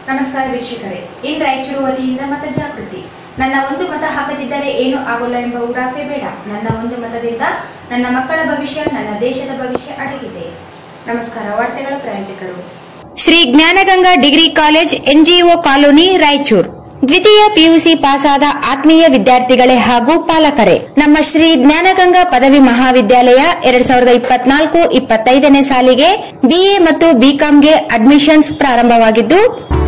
ನಮಸ್ಕಾರ ವೀಕ್ಷಕರೇ ಇನ್ ರಾಯಚೂರು ವತಿಯಿಂದ ಮತ ಜಾಗೃತಿ ನನ್ನ ಒಂದು ಮತ ಹಾಕದಿದ್ದರೆ ಏನು ಆಗೋಲ್ಲ ಎಂಬ ಉಡಾಫೆ ಬೇಡ ನನ್ನ ಒಂದು ಮತದಿಂದ ನನ್ನ ಮಕ್ಕಳ ಭವಿಷ್ಯ ನನ್ನ ದೇಶದ ಭವಿಷ್ಯ ಅಡಗಿದೆ ನಮಸ್ಕಾರ ವಾರ್ತೆಗಳ ಪ್ರಾಯೋಜಕರು Shri Jnanaganga degree college NGO colony Raichur ದ್ವಿತೀಯ ಪಿಯುಸಿ ಪಾಸಾದ ಆತ್ಮೀಯ ವಿದ್ಯಾರ್ಥಿಗಳೇ ಹಾಗೂ ಪಾಲಕರೇ ನಮ್ಮ ಶ್ರೀ ಜ್ಞಾನಗಂಗಾ ಪದವಿ ಮಹಾವಿದ್ಯಾಲಯ ಎರಡ್ ಸಾವಿರದ ಇಪ್ಪತ್ನಾಲ್ಕು ಇಪ್ಪತ್ತೈದನೇ ಸಾಲಿಗೆ ಬಿಎ ಮತ್ತು ಬಿಕಾಂಗೆ ಅಡ್ಮಿಷನ್ಸ್ ಪ್ರಾರಂಭವಾಗಿದ್ದು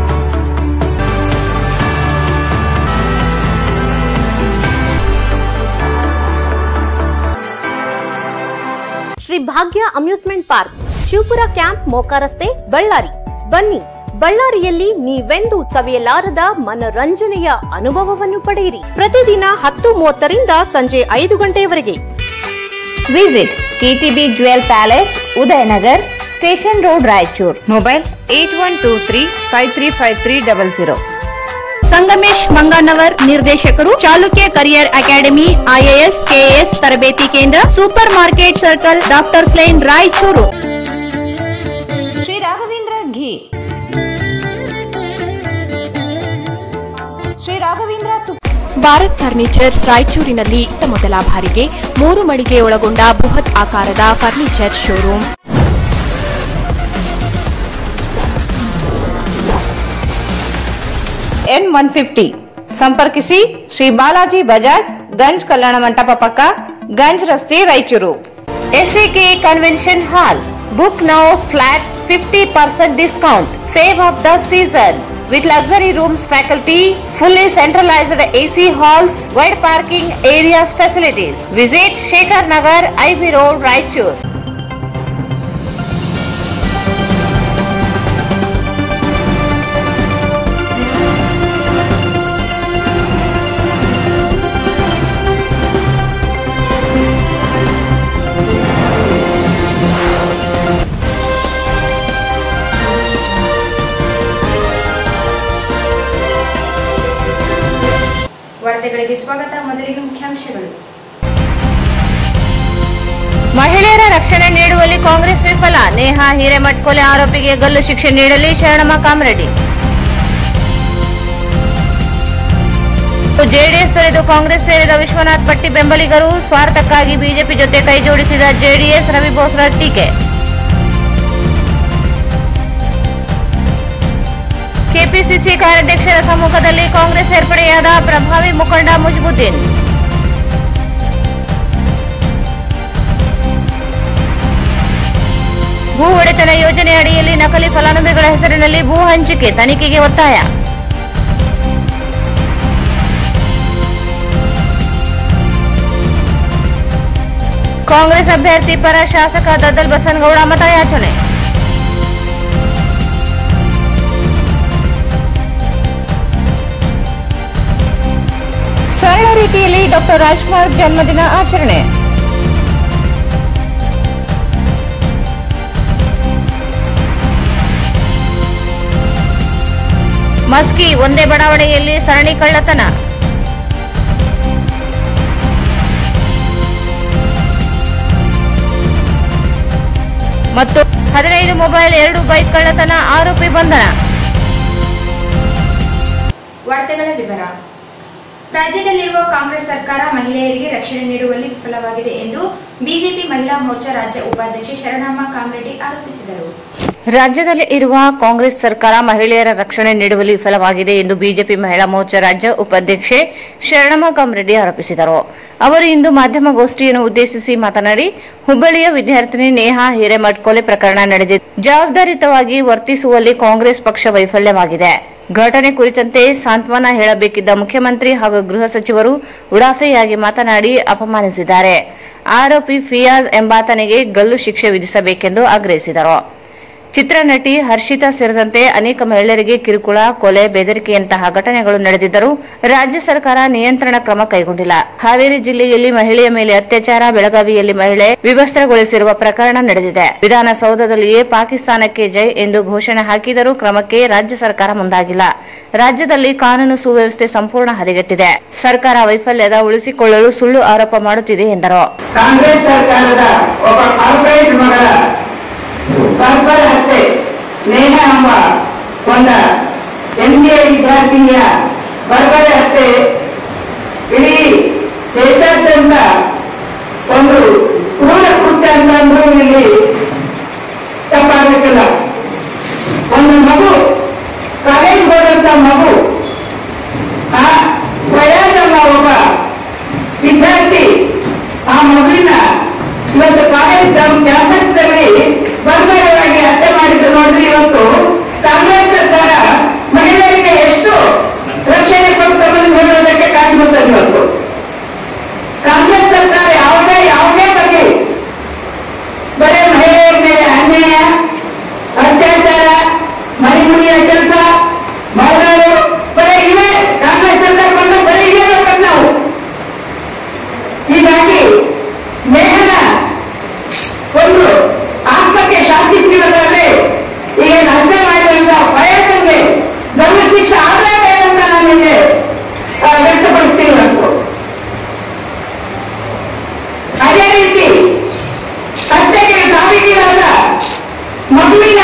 Shri Bhagya amusement park Shivapura camp Moka ರಸ್ತೆ ಬಳ್ಳಾರಿ ಬನ್ನಿ ಬಳ್ಳಾರಿಯಲ್ಲಿ ನೀವೆಂದೂ ಸವಿಯಲಾರದ ಮನರಂಜನೆಯ ಅನುಭವವನ್ನು ಪಡೆಯಿರಿ ಪ್ರತಿದಿನ ಹತ್ತು ಮೂವತ್ತರಿಂದ ಸಂಜೆ ಐದು ಗಂಟೆಯವರೆಗೆ visit KTB jewel palace Udayanagar station road Raichur mobile eight one two three five three five three double zero Sangamesh Manganavar ನಿರ್ದೇಶಕರು Chalukya career academy IAS KAS ತರಬೇತಿ ಕೇಂದ್ರ super market circle doctors line Raichur Shri Raghavendra ghee Shri Raghavendra ತುಪ್ಪ ಭಾರತ್ ಫರ್ನಿಚರ್ಸ್ ರಾಯಚೂರಿನಲ್ಲಿ ಇತ್ತ ಮೊದಲ ಬಾರಿಗೆ ಮೂರು ಮಳಿಗೆ ಒಳಗೊಂಡ ಬೃಹತ್ ಆಕಾರದ furniture showroom N one fifty ಸಂಪರ್ಕಿಸಿ ಶ್ರೀ ಬಾಲಾಜಿ ಬಜಾಜ್ ಗಂಜ್ ಕಲ್ಯಾಣ ಮಂಟಪ ಪಕ್ಕ ಗಂಜ್ ರಸ್ತೆ Raichur SCK convention hall book now flat fifty percent discount save of the season with luxury rooms faculty, fully centralized AC halls, wide parking areas facilities. Visit Shekhar Nagar, IB Road, Raichur. ವಾರ್ತೆಗಳಿಗೆ ಸ್ವಾಗತ ಮೊದಲಿಗೆ ಮುಖ್ಯಾಂಶಗಳು ಮಹಿಳೆಯರ ರಕ್ಷಣೆ ನೀಡುವಲ್ಲಿ ಕಾಂಗ್ರೆಸ್ ವಿಫಲ ನೇಹಾ ಹಿರೇಮಠ್ ಕೊಲೆ ಆರೋಪಿಗೆ ಗಲ್ಲು ಶಿಕ್ಷೆ ನೀಡಲಿ ಶರಣಮ್ಮ ಕಾಮರೆಡ್ಡಿ ಜೆಡಿಎಸ್ ತೊರೆದು ಕಾಂಗ್ರೆಸ್ ಸೇರಿದ ವಿಶ್ವನಾಥ್ ಪಟ್ಟಿ ಬೆಂಬಲಿಗರು ಸ್ವಾರ್ಥಕ್ಕಾಗಿ ಬಿಜೆಪಿ ಜೊತೆ ಕೈ ಜೋಡಿಸಿದ ಜೆಡಿಎಸ್ ರವಿ ಬೋಸ್ರಾಜ್ ಟೀಕೆ ಕೆಪಿಸಿಸಿ ಕಾರ್ಯಾಧ್ಯಕ್ಷರ ಸಮ್ಮುಖದಲ್ಲಿ ಕಾಂಗ್ರೆಸ್ ಸೇರ್ಪಡೆಯಾದ ಪ್ರಭಾವಿ ಮುಖಂಡ ಮುಜ್ಬುದ್ದೀನ್ ಭೂ ಒಡೆತನ ಯೋಜನೆ ಅಡಿಯಲ್ಲಿ ನಕಲಿ ಫಲಾನುಭವಿಗಳ ಹೆಸರಿನಲ್ಲಿ ಭೂ ಹಂಚಿಕೆ ತನಿಖೆಗೆ ಒತ್ತಾಯ ಕಾಂಗ್ರೆಸ್ ಅಭ್ಯರ್ಥಿ ಪರ ಶಾಸಕ ದದ್ದಲ್ ಬಸನಗೌಡ ಮತಯಾಚನೆ ಸರಳ ರೀತಿಯಲ್ಲಿ ಡಾಕ್ಟರ್ ರಾಜ್ಕುಮಾರ್ ಜನ್ಮದಿನ ಆಚರಣೆ ಮಸ್ಕಿ ಒಂದೇ ಬಡಾವಣೆಯಲ್ಲಿ ಸರಣಿ ಕಳ್ಳತನ ಮತ್ತು ಹದಿನೈದು ಮೊಬೈಲ್ ಎರಡು ಬೈಕ್ ಕಳ್ಳತನ ಆರೋಪಿ ಬಂಧನ ವಾರ್ತೆಗಳ ವಿವರ ರಾಜ್ಯದಲ್ಲಿರುವ ಕಾಂಗ್ರೆಸ್ ಸರ್ಕಾರ ಮಹಿಳೆಯರಿಗೆ ರಕ್ಷಣೆ ನೀಡುವಲ್ಲಿ ವಿಫಲವಾಗಿದೆ ಎಂದು ಬಿಜೆಪಿ ಮಹಿಳಾ ಮೋರ್ಚಾ ರಾಜ್ಯ ಉಪಾಧ್ಯಕ್ಷೆ ಶರಣಮ್ಮ ಕಾಮರೆಡ್ಡಿ ಆರೋಪಿಸಿದರು ರಾಜ್ಯದಲ್ಲಿ ಇರುವ ಕಾಂಗ್ರೆಸ್ ಸರ್ಕಾರ ಮಹಿಳೆಯರ ರಕ್ಷಣೆ ನೀಡುವಲ್ಲಿ ವಿಫಲವಾಗಿದೆ ಎಂದು ಬಿಜೆಪಿ ಮಹಿಳಾ ಮೋರ್ಚಾ ರಾಜ್ಯ ಉಪಾಧ್ಯಕ್ಷೆ ಶರಣಮ್ಮ ಕಾಮರೆಡ್ಡಿ ಆರೋಪಿಸಿದರು ಅವರು ಇಂದು ಮಾಧ್ಯಮಗೋಷ್ಠಿಯನ್ನು ಉದ್ದೇಶಿಸಿ ಮಾತನಾಡಿ ಹುಬ್ಬಳ್ಳಿಯ ವಿದ್ಯಾರ್ಥಿನಿ ನೇಹಾ ಹಿರೇಮಠ್ ಕೊಲೆ ಪ್ರಕರಣ ನಡೆದಿದೆ ಜವಾಬ್ದಾರಿತವಾಗಿ ವರ್ತಿಸುವಲ್ಲಿ ಕಾಂಗ್ರೆಸ್ ಪಕ್ಷ ವೈಫಲ್ಯವಾಗಿದೆ ಘಟನೆ ಕುರಿತಂತೆ ಸಾಂತ್ವನ ಹೇಳಬೇಕಿದ್ದ ಮುಖ್ಯಮಂತ್ರಿ ಹಾಗೂ ಗೃಹ ಸಚಿವರು ಉಡಾಫೆಯಾಗಿ ಮಾತನಾಡಿ ಅಪಮಾನಿಸಿದ್ದಾರೆ ಆರೋಪಿ ಫಿಯಾಜ್ ಎಂಬಾತನಿಗೆ ಗಲ್ಲು ಶಿಕ್ಷೆ ವಿಧಿಸಬೇಕೆಂದು ಆಗ್ರಹಿಸಿದರು ಚಿತ್ರನಟಿ ಹರ್ಷಿತಾ ಸೇರಿದಂತೆ ಅನೇಕ ಮಹಿಳೆಯರಿಗೆ ಕಿರುಕುಳ ಕೊಲೆ ಬೆದರಿಕೆಯಂತಹ ಘಟನೆಗಳು ನಡೆದಿದ್ದರೂ ರಾಜ್ಯ ಸರ್ಕಾರ ನಿಯಂತ್ರಣ ಕ್ರಮ ಕೈಗೊಂಡಿಲ್ಲ ಹಾವೇರಿ ಜಿಲ್ಲೆಯಲ್ಲಿ ಮಹಿಳೆಯ ಮೇಲೆ ಅತ್ಯಾಚಾರ ಬೆಳಗಾವಿಯಲ್ಲಿ ಮಹಿಳೆ ವಿವಸ್ತ್ರಗೊಳಿಸಿರುವ ಪ್ರಕರಣ ನಡೆದಿದೆ ವಿಧಾನಸೌಧದಲ್ಲಿಯೇ ಪಾಕಿಸ್ತಾನಕ್ಕೆ ಜೈ ಎಂದು ಘೋಷಣೆ ಹಾಕಿದರೂ ಕ್ರಮಕ್ಕೆ ರಾಜ್ಯ ಸರ್ಕಾರ ಮುಂದಾಗಿಲ್ಲ ರಾಜ್ಯದಲ್ಲಿ ಕಾನೂನು ಸುವ್ಯವಸ್ಥೆ ಸಂಪೂರ್ಣ ಹದಗೆಟ್ಟಿದೆ ಸರ್ಕಾರ ವೈಫಲ್ಯದ ಉಳಿಸಿಕೊಳ್ಳಲು ಸುಳ್ಳು ಆರೋಪ ಮಾಡುತ್ತಿದೆ ಎಂದರು ಕಾಂಗ್ರೆಸ್ ಸರ್ಕಾರದ ಒಬ್ಬ ಕಾರ್ಪೊರೇಟ್ ಮಗಳ ಬರ್ಬರ್ ಹತ್ಯೆ ನೇಹ ಎಂಬ ಕೊಂದ ಜಾತಿಯ ಬರ್ಬರೆ ಹತ್ಯೆ ಇಡೀ ದೇಶಾದ್ಯಂತ ಒಂದು ಕ್ರೂರ ಕೃತ್ಯ ಅಂತಂದ್ರೂ ಇಲ್ಲಿ ತಪ್ಪಾಗಲಿಕ್ಕಿಲ್ಲ ಒಂದು ಮಗು ಕಾಲೇಜ್ ಹೋದಂತ ಮಗು ಆ ಪ್ರಯಾಸಮ್ಮ ಒಬ್ಬ ವಿದ್ಯಾರ್ಥಿ ಆ ಮಗುವಿನ ಇವತ್ತು ಕಾಲೇಜ್ ಕ್ಯಾಂಪಸ್ನಲ್ಲಿ ಬರ್ಬರವಾಗಿ ಹತ್ಯೆ ಮಾಡಿದ್ದು ನೋಡ್ರಿ ಇವತ್ತು ಕಾಂಗ್ರೆಸ್ ಸರ್ಕಾರ ಮಹಿಳೆಯರಿಗೆ ಎಷ್ಟು ರಕ್ಷಣೆ ಕೊಡ್ತದೆ ನೋಡೋದಕ್ಕೆ ಕಾಣ್ಬರ್ತದೆ ಇವತ್ತು ಕಾಂಗ್ರೆಸ್ ಸರ್ಕಾರ ಯಾವುದೇ ಯಾವುದೇ ಬಗ್ಗೆ ಬರೀ ಮಹಿಳೆಯರ ಮೇಲೆ ಅನ್ಯಾಯ ಅತ್ಯಾಚಾರ ಮರಿಮುರಿಯ ಕೆಲಸ ಮಹಿಳೆಯರು ಬರೀ ಇವೆ ಕಾಂಗ್ರೆಸ್ ಸರ್ಕಾರ ಬಂದ ಬರೀ ಇವೆ ನೋಡ್ಬೇಕು ನಾವು ಹೀಗಾಗಿ ನೇಹನ ಒಂದು ಆತ್ಮಕ್ಕೆ ಶಾಂತಿ ಸಿಗಬೇಕಾದ್ರೆ ಈಗ ಹತ್ಯೆ ಮಾಡಿರುವಂತಹ ಪ್ರಯತ್ನಕ್ಕೆ ದಂಡ ಶಿಕ್ಷೆ ಆಗಲೇಬೇಕಂತ ನಾನು ಇಲ್ಲಿ ಆ, ವ್ಯಕ್ತಪಡಿಸ್ತೀನಿ ಇವತ್ತು ಅದೇ ರೀತಿ ಹತ್ಯೆಗೆ ಸಾವಿಗೀಡಾದ ಮಗುವಿನ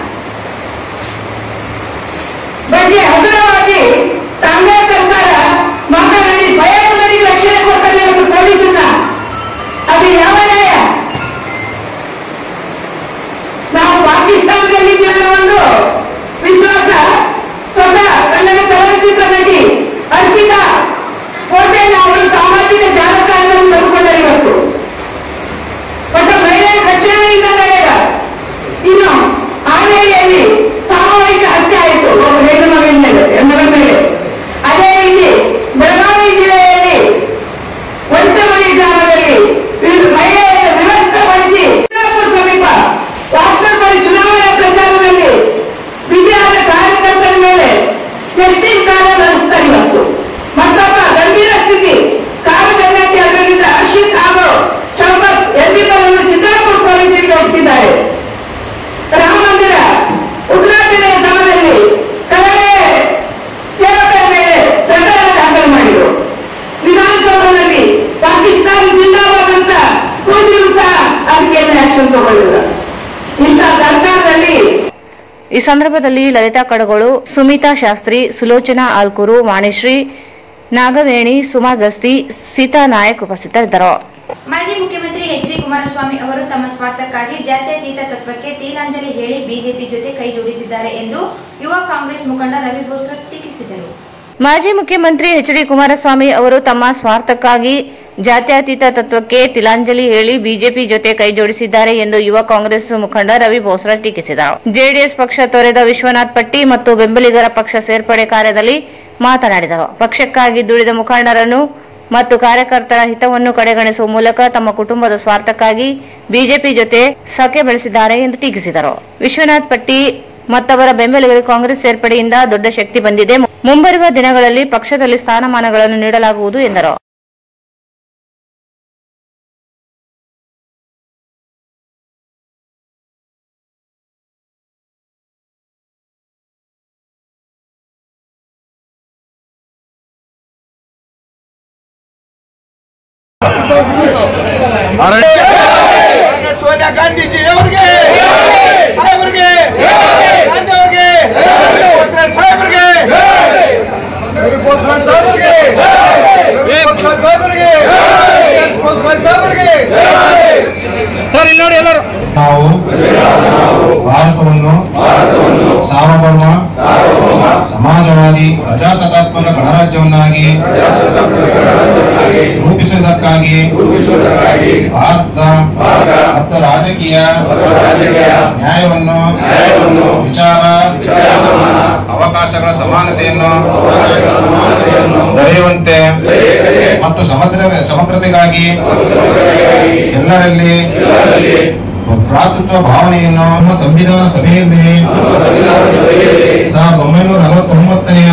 ಬಗ್ಗೆ ಹಗುರವಾಗಿ ಕಾಂಗ್ರೆಸ್ ಸರ್ಕಾರ ಮಾತನಾಡಿ ಭಯೋತ್ಪಾದನೆಗೆ ರಕ್ಷಣೆ ಕೊಡ್ತಾರೆ ಒಂದು ಪೊಲೀಸನ್ನ ಅದು ಯಾವ ನ್ಯಾಯ ನಾವು ಪಾಕಿಸ್ತಾನದಲ್ಲಿ ಅನ್ನೋ ಒಂದು ವಿಶ್ವಾಸ ಸ್ವತಃ ಕನ್ನಡ ಚಲನಚಿತ್ರ ನಟಿ ಹರ್ಷಿತಾ ಕೋಟೆಯನ್ನು ಅವರು ಸಾಮಾಜಿಕ ಜಾಲತಾಣದಲ್ಲಿ ತಂದುಕೊಂಡರು ಇವತ್ತು ಒಬ್ಬ ಮಹಿಳೆಯ ರಕ್ಷಣೆಯಿಂದ ನಡೆದ ಇನ್ನು ಹಾವೇರಿಯಲ್ಲಿ ಸಾಮೂಹಿಕ ಹತ್ಯೆ ಆಯಿತು ಒಬ್ಬ ಹೆಣ್ಣು ಮಗುವಿನ ಮೇಲೆ ಹೆಣ್ಣು ಮೇಲೆ ಅದೇ ರೀತಿ ಬೆಳಗಾವಿ ಜಿಲ್ಲೆಯಲ್ಲಿ ಒಂಟಮಣಿ ಗ್ರಾಮದಲ್ಲಿ ಇವರು ಮಹಿಳೆಯರನ್ನು ವಿವಸ್ಥಗೊಳಿಸಿ ಚಂದ್ರಾಪುರ ಸಮೀಪ ವಾಸ್ತವದಲ್ಲಿ ಚುನಾವಣಾ ಪ್ರಚಾರದಲ್ಲಿ ಬಿಜೆಪಿ ಕಾರ್ಯಕರ್ತರ ಮೇಲೆ ಟೆಸ್ಟಿಂಗ್ ಕಾರ್ಯ ನಡೆಸ್ತಾರೆ ಇವತ್ತು ಮತ್ತೊಬ್ಬ ಗಂಭೀರ ಸ್ಥಿತಿ ಕಾರು ಬೆನ್ನಟ್ಟಿ ಅದರಿಂದ ಅರ್ಷಿತ್ ಹಾಗೂ ಶಂಪತ್ ಎಂಬಿಬ್ಬರನ್ನು ಚಿತ್ರಾಪುರ ಪೊಲೀಸರಿಗೆ ಒಪ್ಪಿಸಿದ್ದಾರೆ ರಾಮ ಮಂದಿರ ಉದ್ಘಾಟನೆ ಕ್ರಮದಲ್ಲಿ ಕನ್ನಡ ಸೇವಕರ ಮೇಲೆ ಪ್ರಕರಣ ದಾಖಲು ಮಾಡಿದರು ವಿಧಾನಸೌಧದಲ್ಲಿ ಪಾಕಿಸ್ತಾನ ಜಿಂದಾಬಾದ್ ಅಂತ ಕೂತಿರು ಸಹ ಅದಕ್ಕೆ ಆಕ್ಷನ್ ತಗೊಳ್ಳಿಲ್ಲ ಇಂಥ ಸರ್ಕಾರದಲ್ಲಿ ಈ ಸಂದರ್ಭದಲ್ಲಿ ಲಲಿತಾ ಕಡಗೋಳು ಸುಮಿತಾ ಶಾಸ್ತ್ರಿ ಸುಲೋಚನಾ ಆಲ್ಕೂರು ವಾಣಿಶ್ರೀ ನಾಗವೇಣಿ ಸುಮಾ ಗಸ್ತಿ ಸೀತಾ ನಾಯಕ್ ಉಪಸ್ಥಿತರಿದ್ದರು ಮಾಜಿ ಮುಖ್ಯಮಂತ್ರಿ ಎಚ್ ಡಿ ಕುಮಾರಸ್ವಾಮಿ ಅವರು ತಮ್ಮ ಸ್ವಾರ್ಥಕ್ಕಾಗಿ ಜಾತ್ಯತೀತ ತತ್ವಕ್ಕೆ ತೀಲಾಂಜಲಿ ಹೇಳಿ ಬಿಜೆಪಿ ಜೊತೆ ಕೈ ಜೋಡಿಸಿದ್ದಾರೆ ಎಂದು ಯುವ ಕಾಂಗ್ರೆಸ್ ಮುಖಂಡ ರವಿ ಬೋಸ್ಕರ್ ಟೀಕಿಸಿದರು ಮಾಜಿ ಮುಖ್ಯಮಂತ್ರಿ ಎಚ್ ಡಿ ಕುಮಾರಸ್ವಾಮಿ ಅವರು ತಮ್ಮ ಸ್ವಾರ್ಥಕ್ಕಾಗಿ ಜಾತ್ಯತೀತ ತತ್ವಕ್ಕೆ ತಿಲಾಂಜಲಿ ಹೇಳಿ ಬಿಜೆಪಿ ಜೊತೆ ಕೈ ಜೋಡಿಸಿದ್ದಾರೆ ಎಂದು ಯುವ ಕಾಂಗ್ರೆಸ್ ಮುಖಂಡ ರವಿ ಬೋಸ್ರಾ ಟೀಕಿಸಿದರು ಜೆಡಿಎಸ್ ಪಕ್ಷ ತೊರೆದ ವಿಶ್ವನಾಥ್ ಪಟ್ಟಿ ಮತ್ತು ಬೆಂಬಲಿಗರ ಪಕ್ಷ ಸೇರ್ಪಡೆ ಕಾರ್ಯದಲ್ಲಿ ಮಾತನಾಡಿದರು ಪಕ್ಷಕ್ಕಾಗಿ ದುಡಿದ ಮುಖಂಡರನ್ನು ಮತ್ತು ಕಾರ್ಯಕರ್ತರ ಹಿತವನ್ನು ಕಡೆಗಣಿಸುವ ಮೂಲಕ ತಮ್ಮ ಕುಟುಂಬದ ಸ್ವಾರ್ಥಕ್ಕಾಗಿ ಬಿಜೆಪಿ ಜೊತೆ ಸಖೆ ಬೆಳೆಸಿದ್ದಾರೆ ಎಂದು ಟೀಕಿಸಿದರು ವಿಶ್ವನಾಥ್ ಪಟ್ಟಿ ಮತ್ತವರ ಬೆಂಬಲಿಗರಿಗೆ ಕಾಂಗ್ರೆಸ್ ಸೇರ್ಪಡೆಯಿಂದ ದೊಡ್ಡ ಶಕ್ತಿ ಬಂದಿದೆ ಮುಂಬರುವ ದಿನಗಳಲ್ಲಿ ಪಕ್ಷದಲ್ಲಿ ಸ್ಥಾನಮಾನಗಳನ್ನು ನೀಡಲಾಗುವುದು ಎಂದರು ಸೋನಿಯಾ ಗಾಂಧೀಜಿ ಅವರಿಗೆ ಸಾಹೇಬರಿಗೆ ಗಾಂಧಿ ಅವರಿಗೆ ಸಾಹೇಬರಿಗೆ ಸಾಹೇಬರಿಗೆ ಸಾಹೇಬರಿಗೆ ಸರ್ ಇಲ್ಲಿ ನೋಡಿ ಎಲ್ಲರೂ ನಾವು ಭಾರತವನ್ನು ಸಾರ್ವಭೌಮ ಸಮಾಜವಾದಿ ಪ್ರಜಾಸತ್ತಾತ್ಮಕ ಗಣರಾಜ್ಯವನ್ನಾಗಿ ರೂಪಿಸುವುದಕ್ಕಾಗಿ ಭಾರತ ಮತ್ತು ರಾಜಕೀಯ ನ್ಯಾಯವನ್ನು ವಿಚಾರ ಅವಕಾಶಗಳ ಸಮಾನತೆಯನ್ನು ದೊರೆಯುವಂತೆ ಮತ್ತು ಸಮಗ್ರ ಸಮಗ್ರತೆಗಾಗಿ ಎಲ್ಲರಲ್ಲಿ ಭ್ರಾತೃತ್ವ ಭಾವನೆಯನ್ನು ನಮ್ಮ ಸಂವಿಧಾನ ಸಭೆಯಲ್ಲಿ ಸಾವಿರದ ಒಂಬೈನೂರ ನಲವತ್ತೊಂಬತ್ತನೆಯ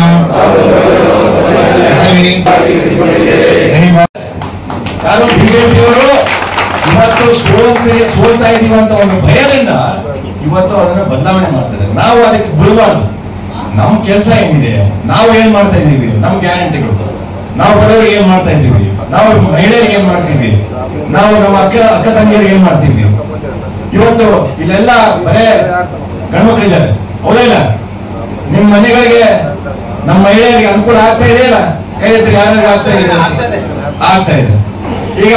ಇಸವಿ ಜನಿವಾರ ಯಾರು ಬಿಜೆಪಿಯವರು ಇವತ್ತು ಸೋಲ್ತೆ ಸೋಲ್ತಾ ಇದೀವಿ ಅಂತ ಒಂದು ಭಯದಿಂದ ಇವತ್ತು ಅದನ್ನ ಬದಲಾವಣೆ ಮಾಡ್ತಾ ಇದ್ದಾರೆ ನಾವು ಅದಕ್ಕೆ ಬಿಡಬಾರ್ದು ನಮ್ಮ ಕೆಲಸ ಏನಿದೆ ನಾವು ಏನ್ ಮಾಡ್ತಾ ಇದೀವಿ ನಮ್ಮ ಗ್ಯಾರಂಟಿಗಳು ನಾವು ಬಡವರಿಗೆ ಏನ್ ಮಾಡ್ತಾ ಇದ್ದೀವಿ ನಾವು ಮಹಿಳೆಯರಿಗೆ ಏನ್ ಮಾಡ್ತೀವಿ ನಾವು ನಮ್ಮ ಅಕ್ಕ ಅಕ್ಕ ತಂಗಿಯರಿಗೆ ಏನ್ ಮಾಡ್ತೀವಿ ಇವತ್ತು ಇಲ್ಲೆಲ್ಲ ಬರೇ ಗಂಡ್ಮಕ್ಳಿದ್ದಾರೆ ಹೌದಾ ಇಲ್ಲ ನಿಮ್ಮ ಮನೆಗಳಿಗೆ ನಮ್ಮ ಮಹಿಳೆಯರಿಗೆ ಅನುಕೂಲ ಆಗ್ತಾ ಇದೆಯಲ್ಲ ಕೈ ಎತ್ತಿರಿ ಯಾರ್ಯಾರಿಗೆ ಆಗ್ತಾ ಇದೆ ಆಗ್ತಾ ಇದೆ ಈಗ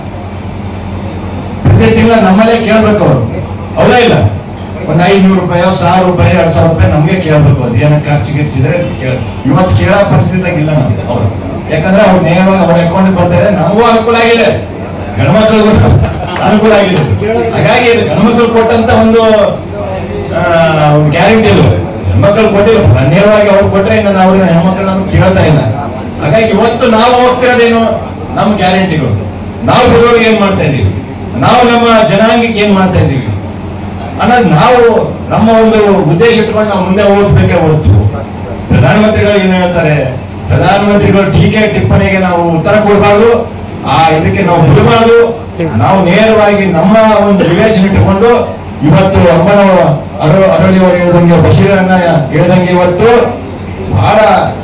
ಪ್ರತಿ ತಿಂಗಳ ನಮ್ಮಲ್ಲೇ ಕೇಳ್ಬೇಕು ಅವರು ಹೌದಾ ಇಲ್ಲ ಒಂದ್ ಐದ್ನೂರು ರೂಪಾಯಿ ಸಾವಿರ ರೂಪಾಯಿ ಎರಡ್ ಸಾವಿರ ರೂಪಾಯಿ ನಮ್ಗೆ ಕೇಳ್ಬೇಕು ಅದು ಏನೋ ಖರ್ಚು ಗಿರ್ಚಿದ್ರೆ ಕೇಳ ಇವತ್ತು ಕೇಳೋ ಪರಿಸ್ಥಿತಿಯಾಗ ಇಲ್ಲ ನಾವು ಅವ್ರು ಯಾಕಂದ್ರೆ ಅವ್ರು ನೇರವಾಗಿ ಅವ್ರ ಅಕೌಂಟ್ ಬರ್ತಾ ಇದೆ ನಮಗೂ ಅನುಕೂಲ ಆಗಿದೆ ಗಂಡ್ಮಕ್ಳಿಗೂ ಅನುಕೂಲ ಆಗಿದೆ ಹಾಗಾಗಿ ಇದು ಗಂಡ್ಮಕ್ಳು ಕೊಟ್ಟಂತ ಒಂದು ಆ, ಒಂದು ಗ್ಯಾರಂಟಿ ಇದು ಹೆಣ್ಮಕ್ಳು ಕೊಟ್ಟಿಲ್ಲ ನೇರವಾಗಿ ಅವ್ರು ಕೊಟ್ರೆ ಇನ್ನು ನಾವು ಹೆಣ್ಮಕ್ಳು ನಮ್ಗೆ ಕೇಳ್ತಾ ಇಲ್ಲ ಹಾಗಾಗಿ ಇವತ್ತು ನಾವು ಹೋಗ್ತಿರೋದೇನು ನಮ್ಮ ಗ್ಯಾರಂಟಿಗಳು ನಾವು ಬಡವರಿಗೆ ಏನ್ ಮಾಡ್ತಾ ಇದೀವಿ ನಾವು ನಮ್ಮ ಜನಾಂಗಕ್ಕೆ ಏನ್ ಮಾಡ್ತಾ ಇದೀವಿ ಅನ್ನೋದು ನಾವು ನಮ್ಮ ಒಂದು ಉದ್ದೇಶ ಇಟ್ಕೊಂಡು ನಾವು ಮುಂದೆ ಹೋಗ್ಬೇಕೇ ಹೊರತು ಪ್ರಧಾನಮಂತ್ರಿಗಳು ಏನ್ ಹೇಳ್ತಾರೆ ಪ್ರಧಾನಮಂತ್ರಿಗಳು ಟೀಕೆ ಟಿಪ್ಪಣಿಗೆ ನಾವು ಉತ್ತರ ಕೊಡಬಾರ್ದು ಆ ಇದಕ್ಕೆ ನಾವು ಬಿಡಬಾರ್ದು ನಾವು ನೇರವಾಗಿ ನಮ್ಮ ಒಂದು ವಿವೇಚನೆ ಇಟ್ಟುಕೊಂಡು ಇವತ್ತು ಅಮ್ಮನ ಅರ ಅರಳಿ ಅವರು ಹೇಳಿದಂಗೆ ಬಶೀರನ್ನ ಹೇಳಿದಂಗೆ ಇವತ್ತು ಬಹಳ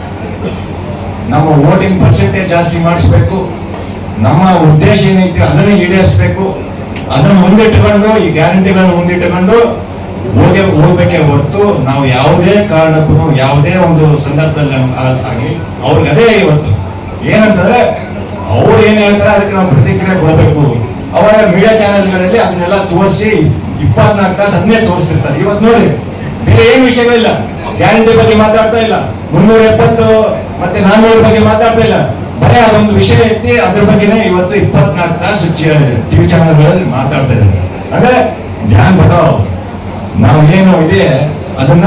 ನಮ್ಮ ವೋಟಿಂಗ್ ಪರ್ಸೆಂಟೇಜ್ ಜಾಸ್ತಿ ಮಾಡಿಸ್ಬೇಕು ನಮ್ಮ ಉದ್ದೇಶ ಏನೈತಿ ಅದನ್ನ ಈಡೇರಿಸಬೇಕು ಅದನ್ನ ಮುಂದಿಟ್ಟುಕೊಂಡು ಈ ಗ್ಯಾರಂಟಿಗಳನ್ನು ಮುಂದಿಟ್ಟುಕೊಂಡು ಹೋಗಿ ಹೋಗ್ಬೇಕೇ ಹೊರತು ನಾವು ಯಾವುದೇ ಕಾರಣಕ್ಕೂ ಯಾವುದೇ ಒಂದು ಸಂದರ್ಭದಲ್ಲಿ ನಮ್ಗ್ ಆ- ಆಗ್ಲಿ ಅವ್ರಿಗೆ ಅದೇ ಇವತ್ತು ಏನಂತಂದ್ರೆ ಅವ್ರು ಏನ್ ಹೇಳ್ತಾರೆ ಅದಕ್ಕೆ ನಾವು ಪ್ರತಿಕ್ರಿಯೆ ಕೊಡಬೇಕು ಅವರ ಮೀಡಿಯಾ ಚಾನೆಲ್ಗಳಲ್ಲಿ ಅದನ್ನೆಲ್ಲ ತೋರಿಸಿ ಇಪ್ಪತ್ನಾಲ್ಕು ತಾಸು ಅದನ್ನೇ ತೋರಿಸ್ತಿರ್ತಾರೆ ಇವತ್ತು ನೋಡಿ ಬೇರೆ ಏನ್ ವಿಷಯಗಳಿಲ್ಲ ಗ್ಯಾರಂಟಿ ಬಗ್ಗೆ ಮಾತಾಡ್ತಾ ಇಲ್ಲ ಮುನ್ನೂರ ಎಪ್ಪತ್ತು ಮತ್ತೆ ನಾನ್ನೂರ ಬಗ್ಗೆ ಮಾತಾಡ್ತಾ ಇಲ್ಲ ಬರೀ ಅದೊಂದು ವಿಷಯ ಎತ್ತಿ ಅದ್ರ ಬಗ್ಗೆನೇ ಇವತ್ತು ಇಪ್ಪತ್ನಾಲ್ಕು ತಾಸು ಟಿವಿ ಚಾನೆಲ್ಗಳಲ್ಲಿ ಮಾತಾಡ್ತಾ ಇದ್ದಾರೆ ಅಂದ್ರೆ ಧ್ಯಾನ್ ಬರೋ ನಾವು ಏನು ಇದೆ ಅದನ್ನ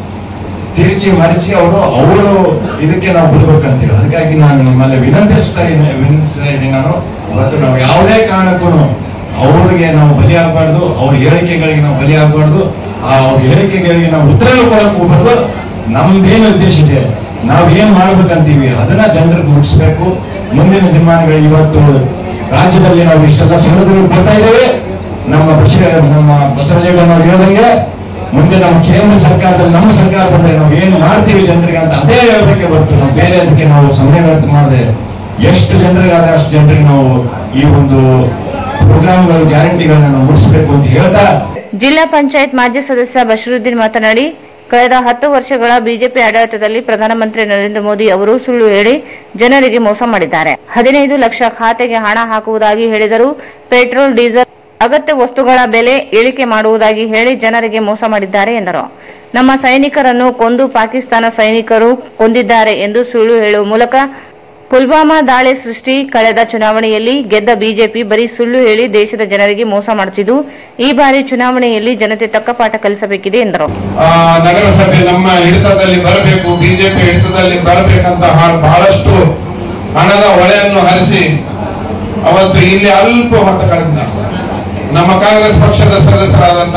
ತಿರುಚಿ ಮರಿಚಿ ಅವರು ಅವರು ಇದಕ್ಕೆ ನಾವು ಬಿಡ್ಬೇಕಂತೀವಿ ಅದಕ್ಕಾಗಿ ನಾನು ನಿಮ್ಮಲ್ಲಿ ವಿನಂತಿಸ್ತಾ ಇದ್ದೀನಿ ವಿನಂತಿಸ್ತಾ ಇದ್ದೀನಿ ನಾನು ಇವತ್ತು ನಾವು ಯಾವುದೇ ಕಾರಣಕ್ಕೂ ಅವ್ರಿಗೆ ನಾವು ಬಲಿ ಆಗ್ಬಾರ್ದು ಅವ್ರ ಹೇಳಿಕೆಗಳಿಗೆ ನಾವು ಬಲಿ ಆಗ್ಬಾರ್ದು ಆ ಅವ್ರ ಹೇಳಿಕೆಗಳಿಗೆ ನಾವು ಉತ್ತರ ಕೊಡಕ್ ಹೋಗ್ಬಾರ್ದು ನಮ್ದೇನು ಉದ್ದೇಶ ಇದೆ ನಾವ್ ಏನ್ ಮಾಡ್ಬೇಕಂತೀವಿ ಅದನ್ನ ಜನರಿಗೆ ಮುಗಿಸ್ಬೇಕು ಮುಂದಿನ ದಿನಮಾನಗಳು ಇವತ್ತು ರಾಜ್ಯದಲ್ಲಿ ನಾವು ಇಷ್ಟೆಲ್ಲ ಸೌಲಭ್ಯಗಳು ಕೊಡ್ತಾ ಇದ್ದೇವೆ ನಮ್ಮ ಬಸ ನಮ್ಮ ಬಸವರಾಜೇಗೌಡನವ್ರು ಹೇಳ್ದಂಗೆ ಮುಂದೆ ನಮ್ಮ ಕೇಂದ್ರ ಸರ್ಕಾರದಲ್ಲಿ ನಮ್ಮ ಸರ್ಕಾರ ಬಂದ್ರೆ ನಾವು ಏನ್ ಮಾಡ್ತೀವಿ ಜನರಿಗೆ ಅಂತ ಅದೇ ಹೇಳ್ಬೇಕೆ ಹೊರತು ನಾವು ಬೇರೆ ಅದಕ್ಕೆ ನಾವು ಸಮಯ ವ್ಯರ್ಥ ಮಾಡದೆ ಎಷ್ಟು ಜನರಿಗಾದ್ರೆ ಅಷ್ಟು ಜನರಿಗೆ ನಾವು ಈ ಒಂದು ಪ್ರೋಗ್ರಾಮ್ಗಳು ಗ್ಯಾರಂಟಿಗಳನ್ನ ನಾವು ಮುಗಿಸ್ಬೇಕು ಅಂತ ಹೇಳ್ತಾ ಜಿಲ್ಲಾ ಪಂಚಾಯತ್ ಮಾಜಿ ಸದಸ್ಯ ಬಶರುದ್ದೀನ್ ಮಾತನಾಡಿ ಕಳೆದ ಹತ್ತು ವರ್ಷಗಳ ಬಿಜೆಪಿ ಆಡಳಿತದಲ್ಲಿ ಪ್ರಧಾನಮಂತ್ರಿ ನರೇಂದ್ರ ಮೋದಿ ಅವರು ಸುಳ್ಳು ಹೇಳಿ ಜನರಿಗೆ ಮೋಸ ಮಾಡಿದ್ದಾರೆ ಹದಿನೈದು ಲಕ್ಷ ಖಾತೆಗೆ ಹಣ ಹಾಕುವುದಾಗಿ ಹೇಳಿದರು ಪೆಟ್ರೋಲ್ ಡೀಸೆಲ್ ಅಗತ್ಯ ವಸ್ತುಗಳ ಬೆಲೆ ಇಳಿಕೆ ಮಾಡುವುದಾಗಿ ಹೇಳಿ ಜನರಿಗೆ ಮೋಸ ಮಾಡಿದ್ದಾರೆ ಎಂದರು ನಮ್ಮ ಸೈನಿಕರನ್ನು ಕೊಂದು ಪಾಕಿಸ್ತಾನ ಸೈನಿಕರು ಕೊಂದಿದ್ದಾರೆ ಎಂದು ಸುಳ್ಳು ಹೇಳುವ ಮೂಲಕ ಪುಲ್ವಾಮಾ ದಾಳಿ ಸೃಷ್ಟಿ ಕಳೆದ ಚುನಾವಣೆಯಲ್ಲಿ ಗೆದ್ದ ಬಿಜೆಪಿ ಬರೀ ಸುಳ್ಳು ಹೇಳಿ ದೇಶದ ಜನರಿಗೆ ಮೋಸ ಮಾಡುತ್ತಿದ್ದು ಈ ಬಾರಿ ಚುನಾವಣೆಯಲ್ಲಿ ಜನತೆ ತಕ್ಕ ಪಾಠ ಕಲಿಸಬೇಕಿದೆ ಎಂದರು ಆ, ನಗರಸಭೆ ನಮ್ಮ ಹಿಡಿತದಲ್ಲಿ ಬರಬೇಕು ಬಿಜೆಪಿ ಹಿಡಿತದಲ್ಲಿ ಬರಬೇಕಂತ ಹಾ- ಬಹಳಷ್ಟು ಹಣದ ಹೊಳೆಯನ್ನು ಹರಿಸಿ ಅವತ್ತು ಇಲ್ಲಿ ಅಲ್ಪ ಮತಗಳಿಂದ ನಮ್ಮ ಕಾಂಗ್ರೆಸ್ ಪಕ್ಷದ ಸದಸ್ಯರಾದಂತ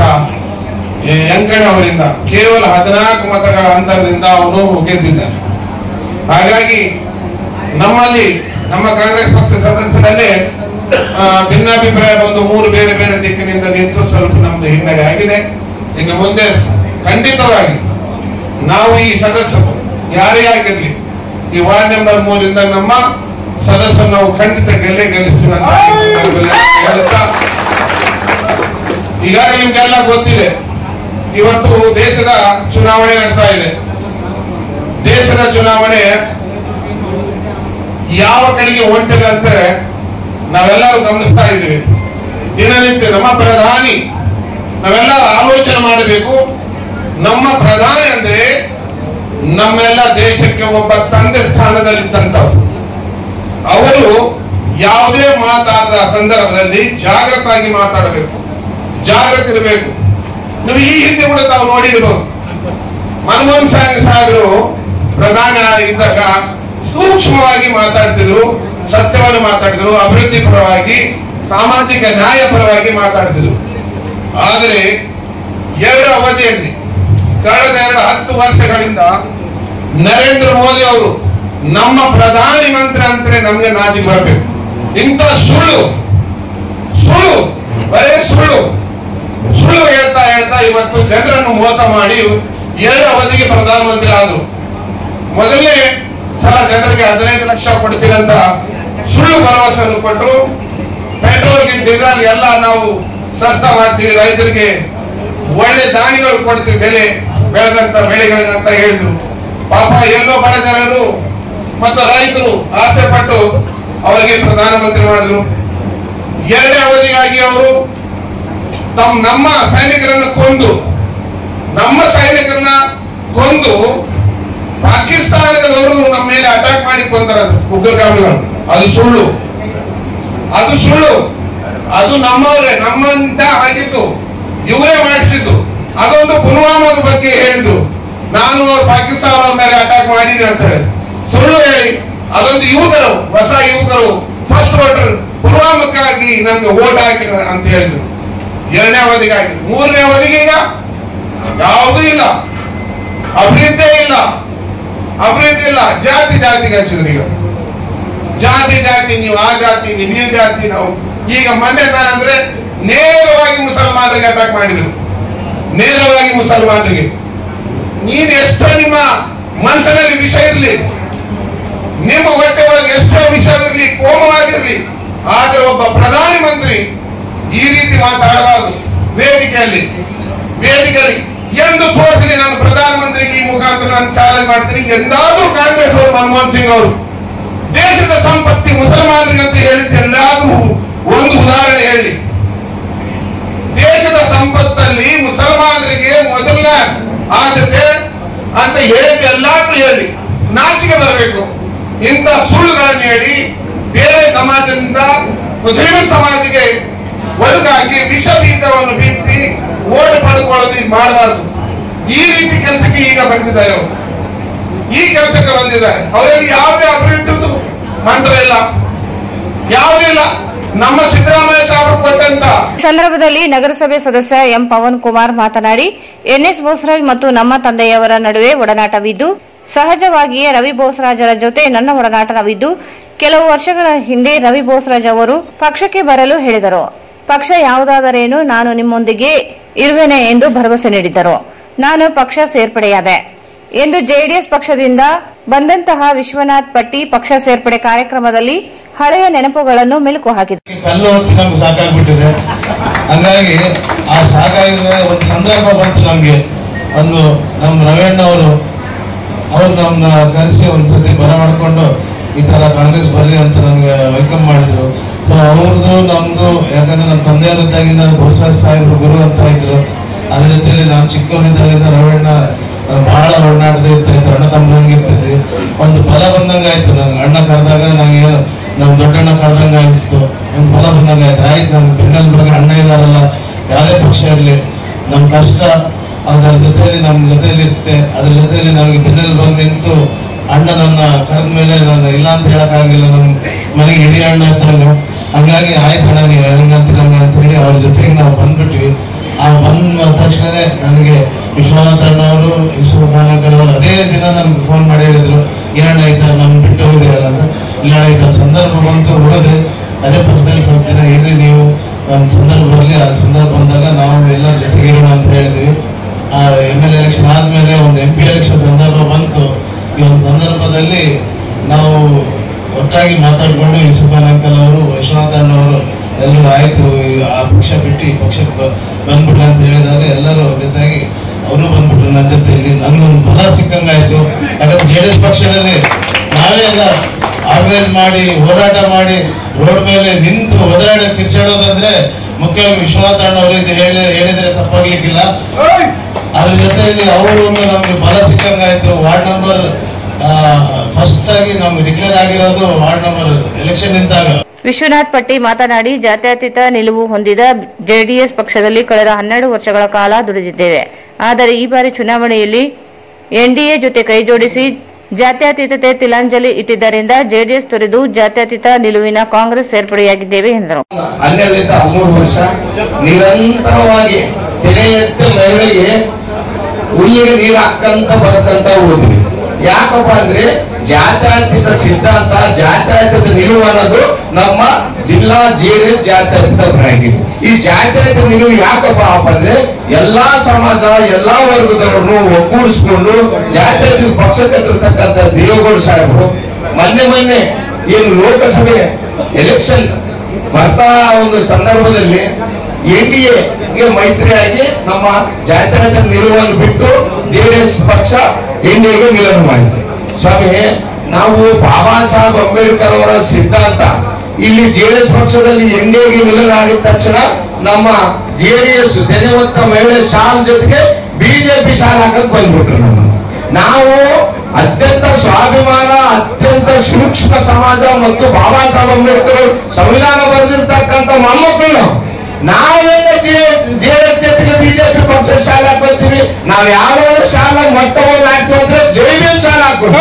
ಈ ಯಂಕಣ್ಣ ಅವರಿಂದ ಕೇವಲ ಹದಿನಾಲ್ಕು ಮತಗಳ ಅಂತರದಿಂದ ಅವನು ಗೆದ್ದಿದ್ದಾನೆ ಹಾಗಾಗಿ ನಮ್ಮಲ್ಲಿ ನಮ್ಮ ಕಾಂಗ್ರೆಸ್ ಪಕ್ಷದ ಸದಸ್ಯರಲ್ಲೇ ಆ, ಭಿನ್ನಾಭಿಪ್ರಾಯ ಬಂದು ಮೂರು ಬೇರೆ ಬೇರೆ ದಿಕ್ಕಿನಿಂದ ನಿಂತು ಸ್ವಲ್ಪ ನಮ್ದು ಹಿನ್ನಡೆ ಆಗಿದೆ ಇನ್ನು ಮುಂದೆ ಖಂಡಿತವಾಗಿ ನಾವು ಈ ಸದಸ್ಯರು ಯಾರೇ ಆಗಿರ್ಲಿ ಈ ವಾರ್ಡ್ ನಂಬರ್ ಮೂರಿಂದ ನಮ್ಮ ಸದಸ್ಯರು ನಾವು ಖಂಡಿತ ಗೆಲ್ಲೇ ಗೆಲ್ಲಿಸ್ತೀವಿ ಅಂತ ಈ ಸಂದರ್ಭದಲ್ಲಿ ಹೇಳುತ್ತಾ ಈಗಾಗಲೇ ನಿಮ್ಗೆಲ್ಲ ಗೊತ್ತಿದೆ ಇವತ್ತು ದೇಶದ ಚುನಾವಣೆ ನಡ್ತಾ ಇದೆ ದೇಶದ ಚುನಾವಣೆ ಯಾವ ಕಡೆಗೆ ಹೊಂಟಿದೆ ಅಂದ್ರೆ ನಾವೆಲ್ಲರೂ ಗಮನಿಸ್ತಾ ಇದ್ದೀವಿ ದಿನನಿತ್ಯ ನಮ್ಮ ಪ್ರಧಾನಿ ನಾವೆಲ್ಲರೂ ಆಲೋಚನೆ ಮಾಡಬೇಕು ನಮ್ಮ ಪ್ರಧಾನಿ ಅಂದ್ರೆ ನಮ್ಮೆಲ್ಲ ದೇಶಕ್ಕೆ ಒಬ್ಬ ತಂದೆ ಸ್ಥಾನದಲ್ಲಿದ್ದಂಥವ್ರು ಅವರು ಯಾವುದೇ ಮಾತಾಡದ ಸಂದರ್ಭದಲ್ಲಿ ಜಾಗೃತವಾಗಿ ಮಾತಾಡಬೇಕು ಜಾಗೃತಿ ಇರಬೇಕು ನೀವು ಈ ಹಿಂದೆ ಕೂಡ ತಾವು ನೋಡಿರ್ಬೋದು ಮನಮೋಹನ್ ಸಿಂಗ್ ಸಾಹೇಬರು ಪ್ರಧಾನಿ ಇದ್ದಾಗ ಸೂಕ್ಷ್ಮವಾಗಿ ಮಾತಾಡ್ತಿದ್ರು ಸತ್ಯವನ್ನು ಮಾತಾಡಿದ್ರು ಅಭಿವೃದ್ಧಿ ಪರವಾಗಿ ಸಾಮಾಜಿಕ ನ್ಯಾಯ ಪರವಾಗಿ ಮಾತಾಡ್ತಿದ್ರು ಆದರೆ ಎರಡು ಅವಧಿಯಲ್ಲಿ ಕಳೆದ ಎರಡು ಹತ್ತು ವರ್ಷಗಳಿಂದ ನರೇಂದ್ರ ಮೋದಿ ಅವರು ನಮ್ಮ ಪ್ರಧಾನಿ ಮಂತ್ರಿ ಅಂದ್ರೆ ನಮ್ಗೆ ನಾಚಿಕೆ ಬರಬೇಕು ಇಂಥ ಸುಳ್ಳು ಸುಳ್ಳು ಬರೇ ಸುಳ್ಳು ಸುಳ್ಳು ಹೇಳ್ತಾ ಹೇಳ್ತಾ ಇವತ್ತು ಜನರನ್ನು ಮೋಸ ಮಾಡಿ ಎರಡು ಅವಧಿಗೆ ಪ್ರಧಾನಮಂತ್ರಿ ಆದ್ರು ಮೊದಲನೇ ಸಲ ಜನರಿಗೆ ಹದಿನೈದು ಲಕ್ಷ ಕೊಡ್ತೀರಂತ ಸುಳ್ಳು ಭರವಸೆಯನ್ನು ಕೊಟ್ಟರು ಪೆಟ್ರೋಲ್ಗೆ ಡೀಸೆಲ್ ಎಲ್ಲ ನಾವು ಸಸ್ತ ಮಾಡ್ತೀವಿ ರೈತರಿಗೆ ಒಳ್ಳೆ ದಾನಿಗಳು ಕೊಡ್ತೀವಿ ಬೆಲೆ ಬೆಳೆದಂತ ಬೆಳೆಗಳಿಗಂತ ಹೇಳಿದ್ರು ಪಾಪ ಎಲ್ಲೋ ಬಡ ಜನರು ಮತ್ತು ರೈತರು ಆಸೆ ಪಟ್ಟು ಅವರಿಗೆ ಪ್ರಧಾನಮಂತ್ರಿ ಮಾಡಿದ್ರು ಎರಡನೇ ಅವಧಿಗಾಗಿ ಅವರು ತಮ್ಮ ನಮ್ಮ ಸೈನಿಕರನ್ನು ಕೊಂದು ನಮ್ಮ ಸೈನಿಕರನ್ನ ಕೊಂದು ಪಾಕಿಸ್ತಾನದವರು ನಮ್ಮ ಮೇಲೆ ಅಟ್ಯಾಕ್ ಮಾಡಿ ಕೊಂದರ ಉಗ್ರಗಾಮಿಗಳು ಅದು ಸುಳ್ಳು ಅದು ಸುಳ್ಳು ಅದು ನಮ್ಮವರೇ ನಮ್ಮಿಂದ ಆಗಿತ್ತು ಇವರೇ ಮಾಡಿಸಿದ್ದು ಅದೊಂದು ಪುಲ್ವಾಮದ ಬಗ್ಗೆ ಹೇಳಿದ್ರು ನಾನು ಅವ್ರು ಪಾಕಿಸ್ತಾನದ ಮೇಲೆ ಅಟ್ಯಾಕ್ ಮಾಡಿದ್ರಿ ಅಂತ ಹೇಳಿ ಸುಳ್ಳು ಹೇಳಿ ಅದೊಂದು ಯುವಕರು ಹೊಸ ಯುವಕರು ಫಸ್ಟ್ ವೋಟರ್ ಪುಲ್ವಾಮಕ್ಕಾಗಿ ನಮ್ಗೆ ವೋಟ್ ಹಾಕಿ ಅಂತ ಹೇಳಿದ್ರು ಎರಡನೇ ಅವಧಿಗಾಗಿ ಮೂರನೇ ಅವಧಿಗೆ ಈಗ ಯಾವುದೂ ಇಲ್ಲ ಅಭಿವೃದ್ಧಿ ಇಲ್ಲ ಅಭಿವೃದ್ಧಿ ಇಲ್ಲ ಜಾತಿ ಜಾತಿಗೆ ಹಚ್ಚಿದ್ರು ಈಗ ಜಾತಿ ಜಾತಿ ನೀವು ಆ ಜಾತಿ ನೀವು ಈ ಜಾತಿ ನಾವು ಈಗ ಮೊನ್ನೆ ಅಂದ್ರೆ ನೇರವಾಗಿ ಮುಸಲ್ಮಾನರಿಗೆ ಅಟ್ಯಾಕ್ ಮಾಡಿದ್ರು ನೇರವಾಗಿ ಮುಸಲ್ಮಾನರಿಗೆ ನೀನ್ ಎಷ್ಟೋ ನಿಮ್ಮ ಮನಸ್ಸಿನಲ್ಲಿ ವಿಷ ಇರಲಿ ನಿಮ್ಮ ಹೊಟ್ಟೆ ಒಳಗೆ ಎಷ್ಟೋ ವಿಷಯವಿರಲಿ ಕೋಮವಾಗಿರ್ಲಿ ಆದ್ರೆ ಒಬ್ಬ ಪ್ರಧಾನಿ ಮಂತ್ರಿ ಈ ರೀತಿ ಮಾತಾಡಬಾರದು ವೇದಿಕೆಯಲ್ಲಿ ವೇದಿಕೆಯಲ್ಲಿ ಎಂದು ತೋರಿಸಲಿ ನಾನು ಪ್ರಧಾನಮಂತ್ರಿಗೆ ಈ ಮುಖಾಂತರ ನಾನು ಚಾಲೆಂಜ್ ಮಾಡ್ತೀನಿ ಎಂದಾದ್ರೂ ಕಾಂಗ್ರೆಸ್ ಅವರು ಮನಮೋಹನ್ ಸಿಂಗ್ ಅವರು ದೇಶದ ಸಂಪತ್ತಿ ಮುಸಲ್ಮಾನರಿಗೆ ಅಂತ ಹೇಳಿದ್ದು ಎಲ್ಲಾದ್ರೂ ಒಂದು ಉದಾಹರಣೆ ಹೇಳಿ ದೇಶದ ಸಂಪತ್ತಲ್ಲಿ ಮುಸಲ್ಮಾನರಿಗೆ ಮೊದಲನೇ ಆದ್ಯತೆ ಅಂತ ಹೇಳಿದ ಎಲ್ಲಾದ್ರೂ ಹೇಳಿ ನಾಚಿಕೆ ಬರಬೇಕು ಇಂಥ ಸುಳ್ಳುಗಳನ್ನು ಹೇಳಿ ಬೇರೆ ಸಮಾಜದಿಂದ ಮುಸ್ಲಿಂ ಸಮಾಜಕ್ಕೆ ಒಳಗಾಗಿ ವಿಷ ಬೀಜವನ್ನು ಬಿತ್ತಿ ಓಟ್ ಪಡ್ಕೊಳ್ಳೋದು ಇದು ಮಾಡಬಾರದು ಈ ರೀತಿ ಕೆಲಸಕ್ಕೆ ಈಗ ಬಂದಿದ್ದಾರೆ ಅವರು ಈ ಕೆಲಸಕ್ಕೆ ಬಂದಿದ್ದಾರೆ ಅವರಲ್ಲಿ ಯಾವುದೇ ಅಭಿವೃದ್ಧಿ ಮಂತ್ರ ಇಲ್ಲ ಯಾವುದೂ ಇಲ್ಲ ನಮ್ಮ ಸಿದ್ದರಾಮಯ್ಯ ಸಾಹೇಬರು ಕೊಟ್ಟಂತ ಈ ಸಂದರ್ಭದಲ್ಲಿ ನಗರಸಭೆ ಸದಸ್ಯ ಎಂ ಪವನ್ ಕುಮಾರ್ ಮಾತನಾಡಿ ಎನ್ಎಸ್ ಬೋಸರಾಜ್ ಮತ್ತು ನಮ್ಮ ತಂದೆಯವರ ನಡುವೆ ಒಡನಾಟವಿದ್ದು ಸಹಜವಾಗಿಯೇ ರವಿ ಬೋಸರಾಜರ ಜೊತೆ ನನ್ನ ಒಡನಾಟವಿದ್ದು ಕೆಲವು ವರ್ಷಗಳ ಹಿಂದೆ ರವಿ ಬೋಸರಾಜ್ ಅವರು ಪಕ್ಷಕ್ಕೆ ಬರಲು ಹೇಳಿದರು ಪಕ್ಷ ಯಾವುದಾದರೇನು ನಾನು ನಿಮ್ಮೊಂದಿಗೆ ಇರುವೆನೆ ಎಂದು ಭರವಸೆ ನೀಡಿದ್ದರು ನಾನು ಪಕ್ಷ ಸೇರ್ಪಡೆಯಾದೆ ಎಂದು ಜೆಡಿಎಸ್ ಪಕ್ಷದಿಂದ ಬಂದಂತಹ ವಿಶ್ವನಾಥ್ ಪಟ್ಟಿ ಪಕ್ಷ ಸೇರ್ಪಡೆ ಕಾರ್ಯಕ್ರಮದಲ್ಲಿ ಹಳೆಯ ನೆನಪುಗಳನ್ನು ಮೆಲುಕು ಹಾಕಿದರು ಕಲ್ಲು ಹೊತ್ತಿ ನಮ್ಗೆ ಸಾಕಾಗ್ಬಿಟ್ಟಿದೆ ಹಂಗಾಗಿ ಆ ಸಾಕಾಗಿದ್ರೆ ಒಂದು ಸಂದರ್ಭ ಬಂತು ನಮ್ಗೆ ಒಂದು ನಮ್ಮ ರವೀಣ್ಣ ಅವರು ಅವ್ರು ನಮ್ಮನ್ನ ಕರೆಸಿ ಒಂದ್ಸತಿ ಬರಮಾಡ್ಕೊಂಡು ಈ ತರ ಕಾಂಗ್ರೆಸ್ ಬರ್ರಿ ಅಂತ ನಮ್ಗೆ ವೆಲ್ಕಮ್ ಮಾಡಿದ್ರು ಸೊ ಅವ್ರದ್ದು ನಮ್ದು ಯಾಕಂದ್ರೆ ನಮ್ಮ ತಂದೆಯವರಿದ್ದಾಗಿಂದ ಬೋಸರಾಜ್ ಸಾಹೇಬ್ರು ಗುರು ಅಂತ ಇದ್ರು ಅದ್ರ ಜೊತೆಲಿ ನಾನು ಚಿಕ್ಕವನಿದ್ದಾಗಿಂದ ರವೀಣ್ಣ ನಾನು ಬಹಳ ಒಡನಾಡದೆ ಇರ್ತಾ ಇದ್ರು ಅಣ್ಣ ತಮ್ಮಂಗೆ ಇರ್ತಿದ್ವಿ ಒಂದು ಬಲ ಬಂದಂಗ ಆಯ್ತು ನನ್ಗೆ ಅಣ್ಣ ಕರೆದಾಗ ನಂಗೆ ಏನು ನಮ್ ದೊಡ್ಡಣ್ಣ ಕರೆದಂಗ ಅನಿಸ್ತು ಒಂದು ಬಲ ಬಂದಂಗ ಆಯ್ತು ಆಯ್ತು ನಮ್ಗೆ ಬೆನ್ನೆಲ್ ಬಗ್ಗೆ ಅಣ್ಣ ಇದಾರಲ್ಲ ಯಾವುದೇ ಪಕ್ಷ ಇರಲಿ ನಮ್ ಕಷ್ಟ ಅದರ ಜೊತೆಯಲ್ಲಿ ನಮ್ಮ ಜೊತೆಲಿ ಇರುತ್ತೆ ಅದ್ರ ಜೊತೆಲಿ ನನಗೆ ಬೆನ್ನೆಲ್ ಬಂದು ನಿಂತು ಅಣ್ಣ ನನ್ನ ಕರೆದ ಮೇಲೆ ನಾನು ಇಲ್ಲ ಅಂತ ಹೇಳಕ್ಕಾಗಿಲ್ಲ ನಮ್ಮ ಮನೆಗೆ ಹಿರಿಯ ಅಣ್ಣ ಇದ್ದಂಗ ಹಂಗಾಗಿ ಆಯ್ತು ಅಣ್ಣ ನೀವು ಹೆಂಗಂತೀರ ಹಂಗ ಅಂತ ಹೇಳಿ ಅವ್ರ ಜೊತೆಗೆ ನಾವು ಬಂದ್ಬಿಟ್ವಿ ಆ ಬಂದ ತಕ್ಷಣನೇ ನನಗೆ ವಿಶ್ವನಾಥ್ ಅಣ್ಣವರು ಇಸ್ರೋ ಖಾನಗಳವರು ಅದೇ ದಿನ ನನಗೆ ಫೋನ್ ಮಾಡಿ ಹೇಳಿದ್ರು ಏನಣ್ಣ ಈ ಥರ ನಮ್ ಬಿಟ್ಟು ಹೋಗಿದ್ದೀರಲ್ಲ ಅಂತ ಇಲ್ಲ ಅಣ್ಣ ಈ ಥರ ಸಂದರ್ಭ ಬಂತು ಹೋದೆ ಅದೇ ಪಕ್ಷದಲ್ಲಿ ಸ್ವಲ್ಪ ದಿನ ಇರ್ರಿ ನೀವು ಒಂದು ಸಂದರ್ಭ ಬರಲಿ ಆ ಸಂದರ್ಭ ಬಂದಾಗ ನಾವು ಎಲ್ಲ ಜೊತೆಗೆ ಇರೋಣ ಅಂತ ಹೇಳಿದ್ವಿ ಆ ಎಮ್ ಎಲ್ ಎಲೆಕ್ಷನ್ ಆದ್ಮೇಲೆ ಒಂದು ಎಂ ಪಿ ಎಲೆಕ್ಷನ್ ಸಂದರ್ಭ ಬಂತು ಈ ಒಂದು ಸಂದರ್ಭದಲ್ಲಿ ನಾವು ಒಟ್ಟಾಗಿ ಮಾತಾಡ್ಕೊಂಡು ಯೂಸುಫಾನ್ ಅಂಕಲ್ ಅವರು ವಿಶ್ವನಾಥ ಅಣ್ಣವರು ಎಲ್ಲರೂ ಆಯ್ತು ಈ ಆ ಪಕ್ಷ ಬಿಟ್ಟು ಈ ಪಕ್ಷಕ್ಕೆ ಬ- ಬಂದ್ಬಿಟ್ರು ಅಂತ ಹೇಳಿದಾಗ ಎಲ್ಲರೂ ಜೊತೆಗೆ ಅವರು ಬಂದ್ಬಿಟ್ರು ನನ್ನ ಜೊತೆಯಲ್ಲಿ ನನಗೊಂದು ಬಲ ಸಿಕ್ಕಂಗಾಯ್ತು ಯಾಕಂದ್ರೆ ಜೆ ಡಿ ಎಸ್ ಪಕ್ಷದಲ್ಲಿ ನಾವೇ ಎಲ್ಲ ಆರ್ಗನೈಸ್ ಮಾಡಿ ಹೋರಾಟ ಮಾಡಿ ರೋಡ್ ಮೇಲೆ ನಿಂತು ಒದರಾಡ ಕಿರ್ಚಾಡೋದಂದ್ರೆ ಮುಖ್ಯವಾಗಿ ವಿಶ್ವನಾಥ ಅಣ್ಣವರು ಇದು ಹೇಳಿ ಹೇಳಿದ್ರೆ ತಪ್ಪಾಗ್ಲಿಕ್ಕಿಲ್ಲ ಅದ್ರ ಜೊತೆಯಲ್ಲಿ ಅವರು ನಮ್ಗೆ ಬಲ ಸಿಕ್ಕಂಗಾಯ್ತು ವಾರ್ಡ್ ನಂಬರ್ ಫಸ್ಟ್ ಆಗಿ ನಮ್ಗೆ ಡಿಕ್ಲೇರ್ ಆಗಿರೋದು ವಾರ್ಡ್ ನಂಬರ್ ಎಲೆಕ್ಷನ್ ನಿಂತಾಗ ವಿಶ್ವನಾಥ್ ಪಟ್ಟಿ ಮಾತನಾಡಿ ಜಾತ್ಯತೀತ ನಿಲುವು ಹೊಂದಿದ ಜೆಡಿಎಸ್ ಪಕ್ಷದಲ್ಲಿ ಕಳೆದ ಹನ್ನೆರಡು ವರ್ಷಗಳ ಕಾಲ ದುಡಿದಿದ್ದೇವೆ ಆದರೆ ಈ ಬಾರಿ ಚುನಾವಣೆಯಲ್ಲಿ ಎನ್ಡಿಎ ಜೊತೆ ಕೈಜೋಡಿಸಿ ಜಾತ್ಯತೀತತೆ ತಿಲಾಂಜಲಿ ಇಟ್ಟಿದ್ದರಿಂದ ಜೆಡಿಎಸ್ ತೊರೆದು ಜಾತ್ಯತೀತ ನಿಲುವಿನ ಕಾಂಗ್ರೆಸ್ ಸೇರ್ಪಡೆಯಾಗಿದ್ದೇವೆ ಎಂದರು ಹನ್ನೆರಡರಿಂದ ಹದಿಮೂರು ವರ್ಷ ನಿರಂತರವಾಗಿ ತೆರೆ ಎತ್ತ ಮಹಿಳೆಗೆ ಹುಲ್ಲಿಗೆ ನೀರು ಹಾಕಂತ ಬರ್ತಂತ ಹೋದ್ವಿ ಯಾಕಪ್ಪ ಅಂದ್ರೆ ಜಾತ್ಯತೀತ ಸಿದ್ಧಾಂತ ಜಾತ್ಯತೀತ ನಿಲುವು ಅನ್ನೋದು ನಮ್ಮ ಜಿಲ್ಲಾ ಜೆಡಿಎಸ್ ಜಾತ್ಯತೀತ ಬ್ರ್ಯಾಂಡ್ ಈ ಜಾತ್ಯತೀತ ನಿಲುವು ಯಾಕಪ್ಪ ಅಪ್ಪ ಅಂದ್ರೆ ಎಲ್ಲಾ ಸಮಾಜ ಎಲ್ಲಾ ವರ್ಗದವರನ್ನು ಒಗ್ಗೂಡಿಸ್ಕೊಂಡು ಜಾತ್ಯತೀತ ಪಕ್ಷ ಕಟ್ಟಿರ್ತಕ್ಕಂಥ ದೇವೇಗೌಡ ಸಾಹೇಬರು ಮೊನ್ನೆ ಮೊನ್ನೆ ಏನು ಲೋಕಸಭೆ ಎಲೆಕ್ಷನ್ ಬರ್ತಾ ಒಂದು ಸಂದರ್ಭದಲ್ಲಿ ಎನ್ ಡಿ ಎಗೆ ಮೈತ್ರಿಯಾಗಿ ನಮ್ಮ ಜಾತ್ಯತೀತ ನಿಲುವನ್ನು ಬಿಟ್ಟು ಜೆಡಿಎಸ್ ಪಕ್ಷ ಇಂಡಿಯಾಗೆ ವಿಲನ್ ಮಾಡಿದೆ ಸ್ವಾಮಿ ನಾವು ಬಾಬಾ ಸಾಹೇಬ್ ಅಂಬೇಡ್ಕರ್ ಅವರ ಸಿದ್ಧಾಂತ ಇಲ್ಲಿ ಜೆಡಿಎಸ್ ಪಕ್ಷದಲ್ಲಿ ಎನ್ಡಿಎಗೆ ವಿಲನ್ ಆಗಿದ ತಕ್ಷಣ ನಮ್ಮ ಜೆಡಿಎಸ್ ಧನ್ಯವಂತ ಮಹಿಳೆ ಶಾಲ್ ಜೊತೆಗೆ ಬಿಜೆಪಿ ಶಾಲ್ ಹಾಕಕ್ ಬಂದ್ಬಿಟ್ರು ನಮ್ಮ ನಾವು ಅತ್ಯಂತ ಸ್ವಾಭಿಮಾನ ಅತ್ಯಂತ ಸೂಕ್ಷ್ಮ ಸಮಾಜ ಮತ್ತು ಬಾಬಾ ಸಾಹೇಬ್ ಅಂಬೇಡ್ಕರ್ ಅವರು ಸಂವಿಧಾನ ಬರೆದಿರ್ತಕ್ಕಂಥ ಮೊಮ್ಮಕ್ಕಳು ನಾವು. ನಾವೆಲ್ಲ ಜೆಡಿಎಸ್ ಜೊತೆಗೆ ಬಿಜೆಪಿ ಪಕ್ಷ ಶಾಲೆ ಹಾಕೋತೀವಿ ನಾವ್ ಯಾವ್ದಾದ್ರು ಶಾಲೆ ಮೊಟ್ಟ ಒಂದು ಹಾಕ್ತೀವಿ ಅಂದ್ರೆ ಜೈ ಭೀಮ್ ಶಾಲೆ ಹಾಕೋತೀವಿ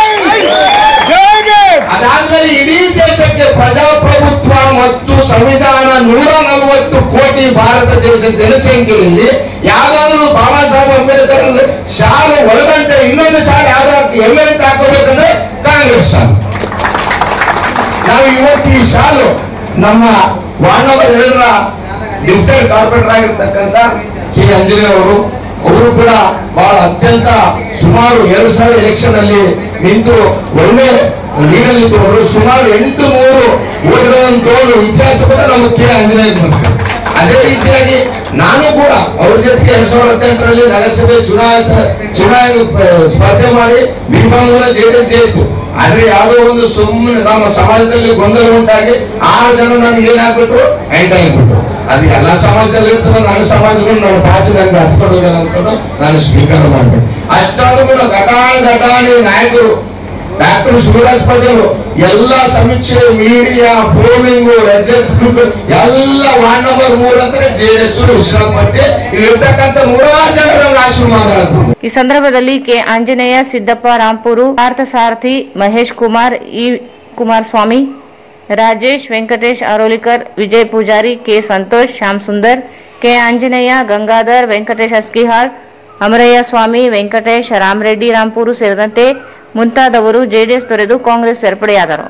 ಅದಾದ್ಮೇಲೆ ಇಡೀ ದೇಶಕ್ಕೆ ಪ್ರಜಾಪ್ರಭುತ್ವ ಮತ್ತು ಸಂವಿಧಾನ ನೂರ ನಲವತ್ತು ಕೋಟಿ ಭಾರತ ದೇಶ ಜನಸಂಖ್ಯೆಯಲ್ಲಿ ಯಾವ್ದಾದ್ರು ಬಾಬಾ ಸಾಹೇಬ್ ಅಂಬೇಡ್ಕರ್ ಶಾಲೆ ಒಳಗಂಟೆ ಇನ್ನೊಂದು ಶಾಲೆ ಯಾವ್ದಾದ್ರು ಎಮ್ ಎಲ್ ಹಾಕೋಬೇಕಂದ್ರೆ ಕಾಂಗ್ರೆಸ್ ಶಾಲೆ ನಾವು ಇವತ್ತು ಈ ಶಾಲು ನಮ್ಮ ವಾರ್ಡ್ ನಂಬರ್ ಎರಡರ ಡಿಫ್ರೆಂಟ್ ಕಾರ್ಪೊರೇಟರ್ ಆಗಿರ್ತಕ್ಕಂಥ ಕೆ ಅಂಜನೇಯ ಅವರು ಅವರು ಕೂಡ ಬಹಳ ಅತ್ಯಂತ ಸುಮಾರು ಎರಡು ಸಾವಿರ ಎಲೆಕ್ಷನ್ ಅಲ್ಲಿ ನಿಂತು ಒಳ್ಳೆ ಲೀಡಲ್ಲಿ ತಗೊಂಡ್ರು ಸುಮಾರು ಎಂಟು ನೂರು ಓದಿರೋದನ್ನು ತಗೊಂಡು ಇತಿಹಾಸ ಕೂಡ ನಮ್ಮ ಕೆ ಆಂಜನೇಯ ಬಂತು ಅದೇ ರೀತಿಯಾಗಿ ನಾನು ಕೂಡ ಅವ್ರ ಜೊತೆಗೆ ಎರಡ್ ಸಾವಿರದ ಹದಿನೆಂಟರಲ್ಲಿ ನಗರಸಭೆ ಚುನಾಯಿತ ಚುನಾವಣೆ ಪ- ಸ್ಪರ್ಧೆ ಮಾಡಿ ಬಿಫಾಮ್ ಜೆಡಿಎಸ್ ಜಯಿತು ಆದ್ರೆ ಯಾವುದೋ ಒಂದು ಸುಮ್ಮನೆ ನಮ್ಮ ಸಮಾಜದಲ್ಲಿ ಗೊಂದಲ ಉಂಟಾಗಿ ಆರು ಜನ ನಾನು ಏನ್ ಹಾಕ್ಬಿಟ್ರು ಎಂಟ ಹಾಕ್ಬಿಟ್ರು ಅದು ಎಲ್ಲಾ ಸಮಾಜದಲ್ಲಿ ಇರ್ತದೆ ನನ್ನ ಸಮಾಜಗಳು ನನ್ನ ಪಾಚ ನನಗೆ ಹತ್ಕೊಂಡು ಹೋಗ್ಯಾರ ಅನ್ಕೊಂಡು ನಾನು ಸ್ವೀಕಾರ ಮಾಡ್ಬೇಕು ಅಷ್ಟಾದ್ರೂ ಕೂಡ ಘಟಾಣಿ ಘಟಾಣಿ ನಾಯಕರು ಡಾಕ್ಟರ್ ಶಿವರಾಜ್ ಪಟೇಲ್ ಎಲ್ಲ ಸಮೀಕ್ಷೆ ಮೀಡಿಯಾ ಪೋಲಿಂಗ್ ಎಕ್ಸಿಕ್ಯೂಟಿವ್ ಎಲ್ಲ ವಾರ್ಡ್ ನಂಬರ್ ಮೂರ್ ಅಂದ್ರೆ ಜೆಡಿಎಸ್ ವಿಶ್ರಾಂತ್ ಪಟ್ಟಿ ಇಲ್ಲಿರ್ತಕ್ಕಂಥ ನೂರಾರು ಜನರ ಆಶೀರ್ವಾದ ಈ ಸಂದರ್ಭದಲ್ಲಿ K Anjaneya Siddappa Rampur Parthasarathi Mahesh Kumar E Kumaraswamy Rajesh Venkatesh Arolikar Vijay Pujari K Santosh Shyam Sundar K Anjaneya Gangadhar Venkatesh Askihal Amarayya Swamy Venkatesh Ramareddy Rampur ಸೇರಿದಂತೆ ಮುಂತಾದವರು ಜೆಡಿಎಸ್ ತೊರೆದು ಕಾಂಗ್ರೆಸ್ ಸೇರ್ಪಡೆಯಾದರು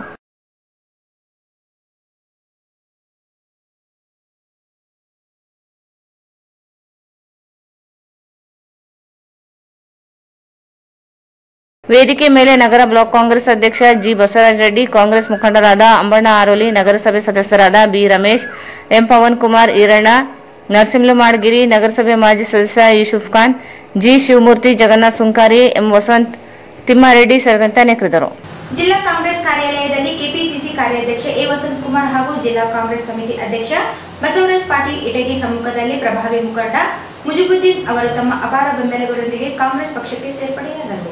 ವೇದಿಕೆ ಮೇಲೆ ನಗರ ಬ್ಲಾಕ್ ಕಾಂಗ್ರೆಸ್ ಅಧ್ಯಕ್ಷ ಜಿ ಬಸವರಾಜ ರೆಡ್ಡಿ ಕಾಂಗ್ರೆಸ್ ಮುಖಂಡರಾದ ಅಂಬಣ್ಣ ಆರೋಲಿ ನಗರಸಭೆ ಸದಸ್ಯರಾದ ಬಿ ರಮೇಶ್ ಎಂ ಪವನ್ ಕುಮಾರ್ ಈರಣ್ಣ ನರಸಿಂಹಮಾಡ್ಗಿರಿ ನಗರಸಭೆ ಮಾಜಿ ಸದಸ್ಯ ಯೂಸುಫ್ ಖಾನ್ ಜಿ ಶಿವಮೂರ್ತಿ ಜಗನ್ನಾಥ್ ಸುಂಕಾರಿ ಎಂ ವಸಂತ್ ತಿಮ್ಮಾರೆಡ್ಡಿ ಸೇರಿದಂತೆ ಅನೇಕರಿದ್ದರು ಜಿಲ್ಲಾ ಕಾಂಗ್ರೆಸ್ ಕಾರ್ಯಾಲಯದಲ್ಲಿ ಕೆಪಿಸಿಸಿ ಕಾರ್ಯಾಧ್ಯಕ್ಷ ಎ ವಸಂತ್ ಕುಮಾರ್ ಹಾಗೂ ಜಿಲ್ಲಾ ಕಾಂಗ್ರೆಸ್ ಸಮಿತಿ ಅಧ್ಯಕ್ಷ ಬಸವರಾಜ್ ಪಾಟೀಲ್ ಇಟಗಿ ಸಮ್ಮುಖದಲ್ಲಿ ಪ್ರಭಾವಿ ಮುಖಂಡ ಮುಜಿಬುದ್ದೀನ್ ಅವರು ತಮ್ಮ ಅಪಾರ ಬೆಂಬಲಿಗರೊಂದಿಗೆ ಕಾಂಗ್ರೆಸ್ ಪಕ್ಷಕ್ಕೆ ಸೇರ್ಪಡೆಯಾದರು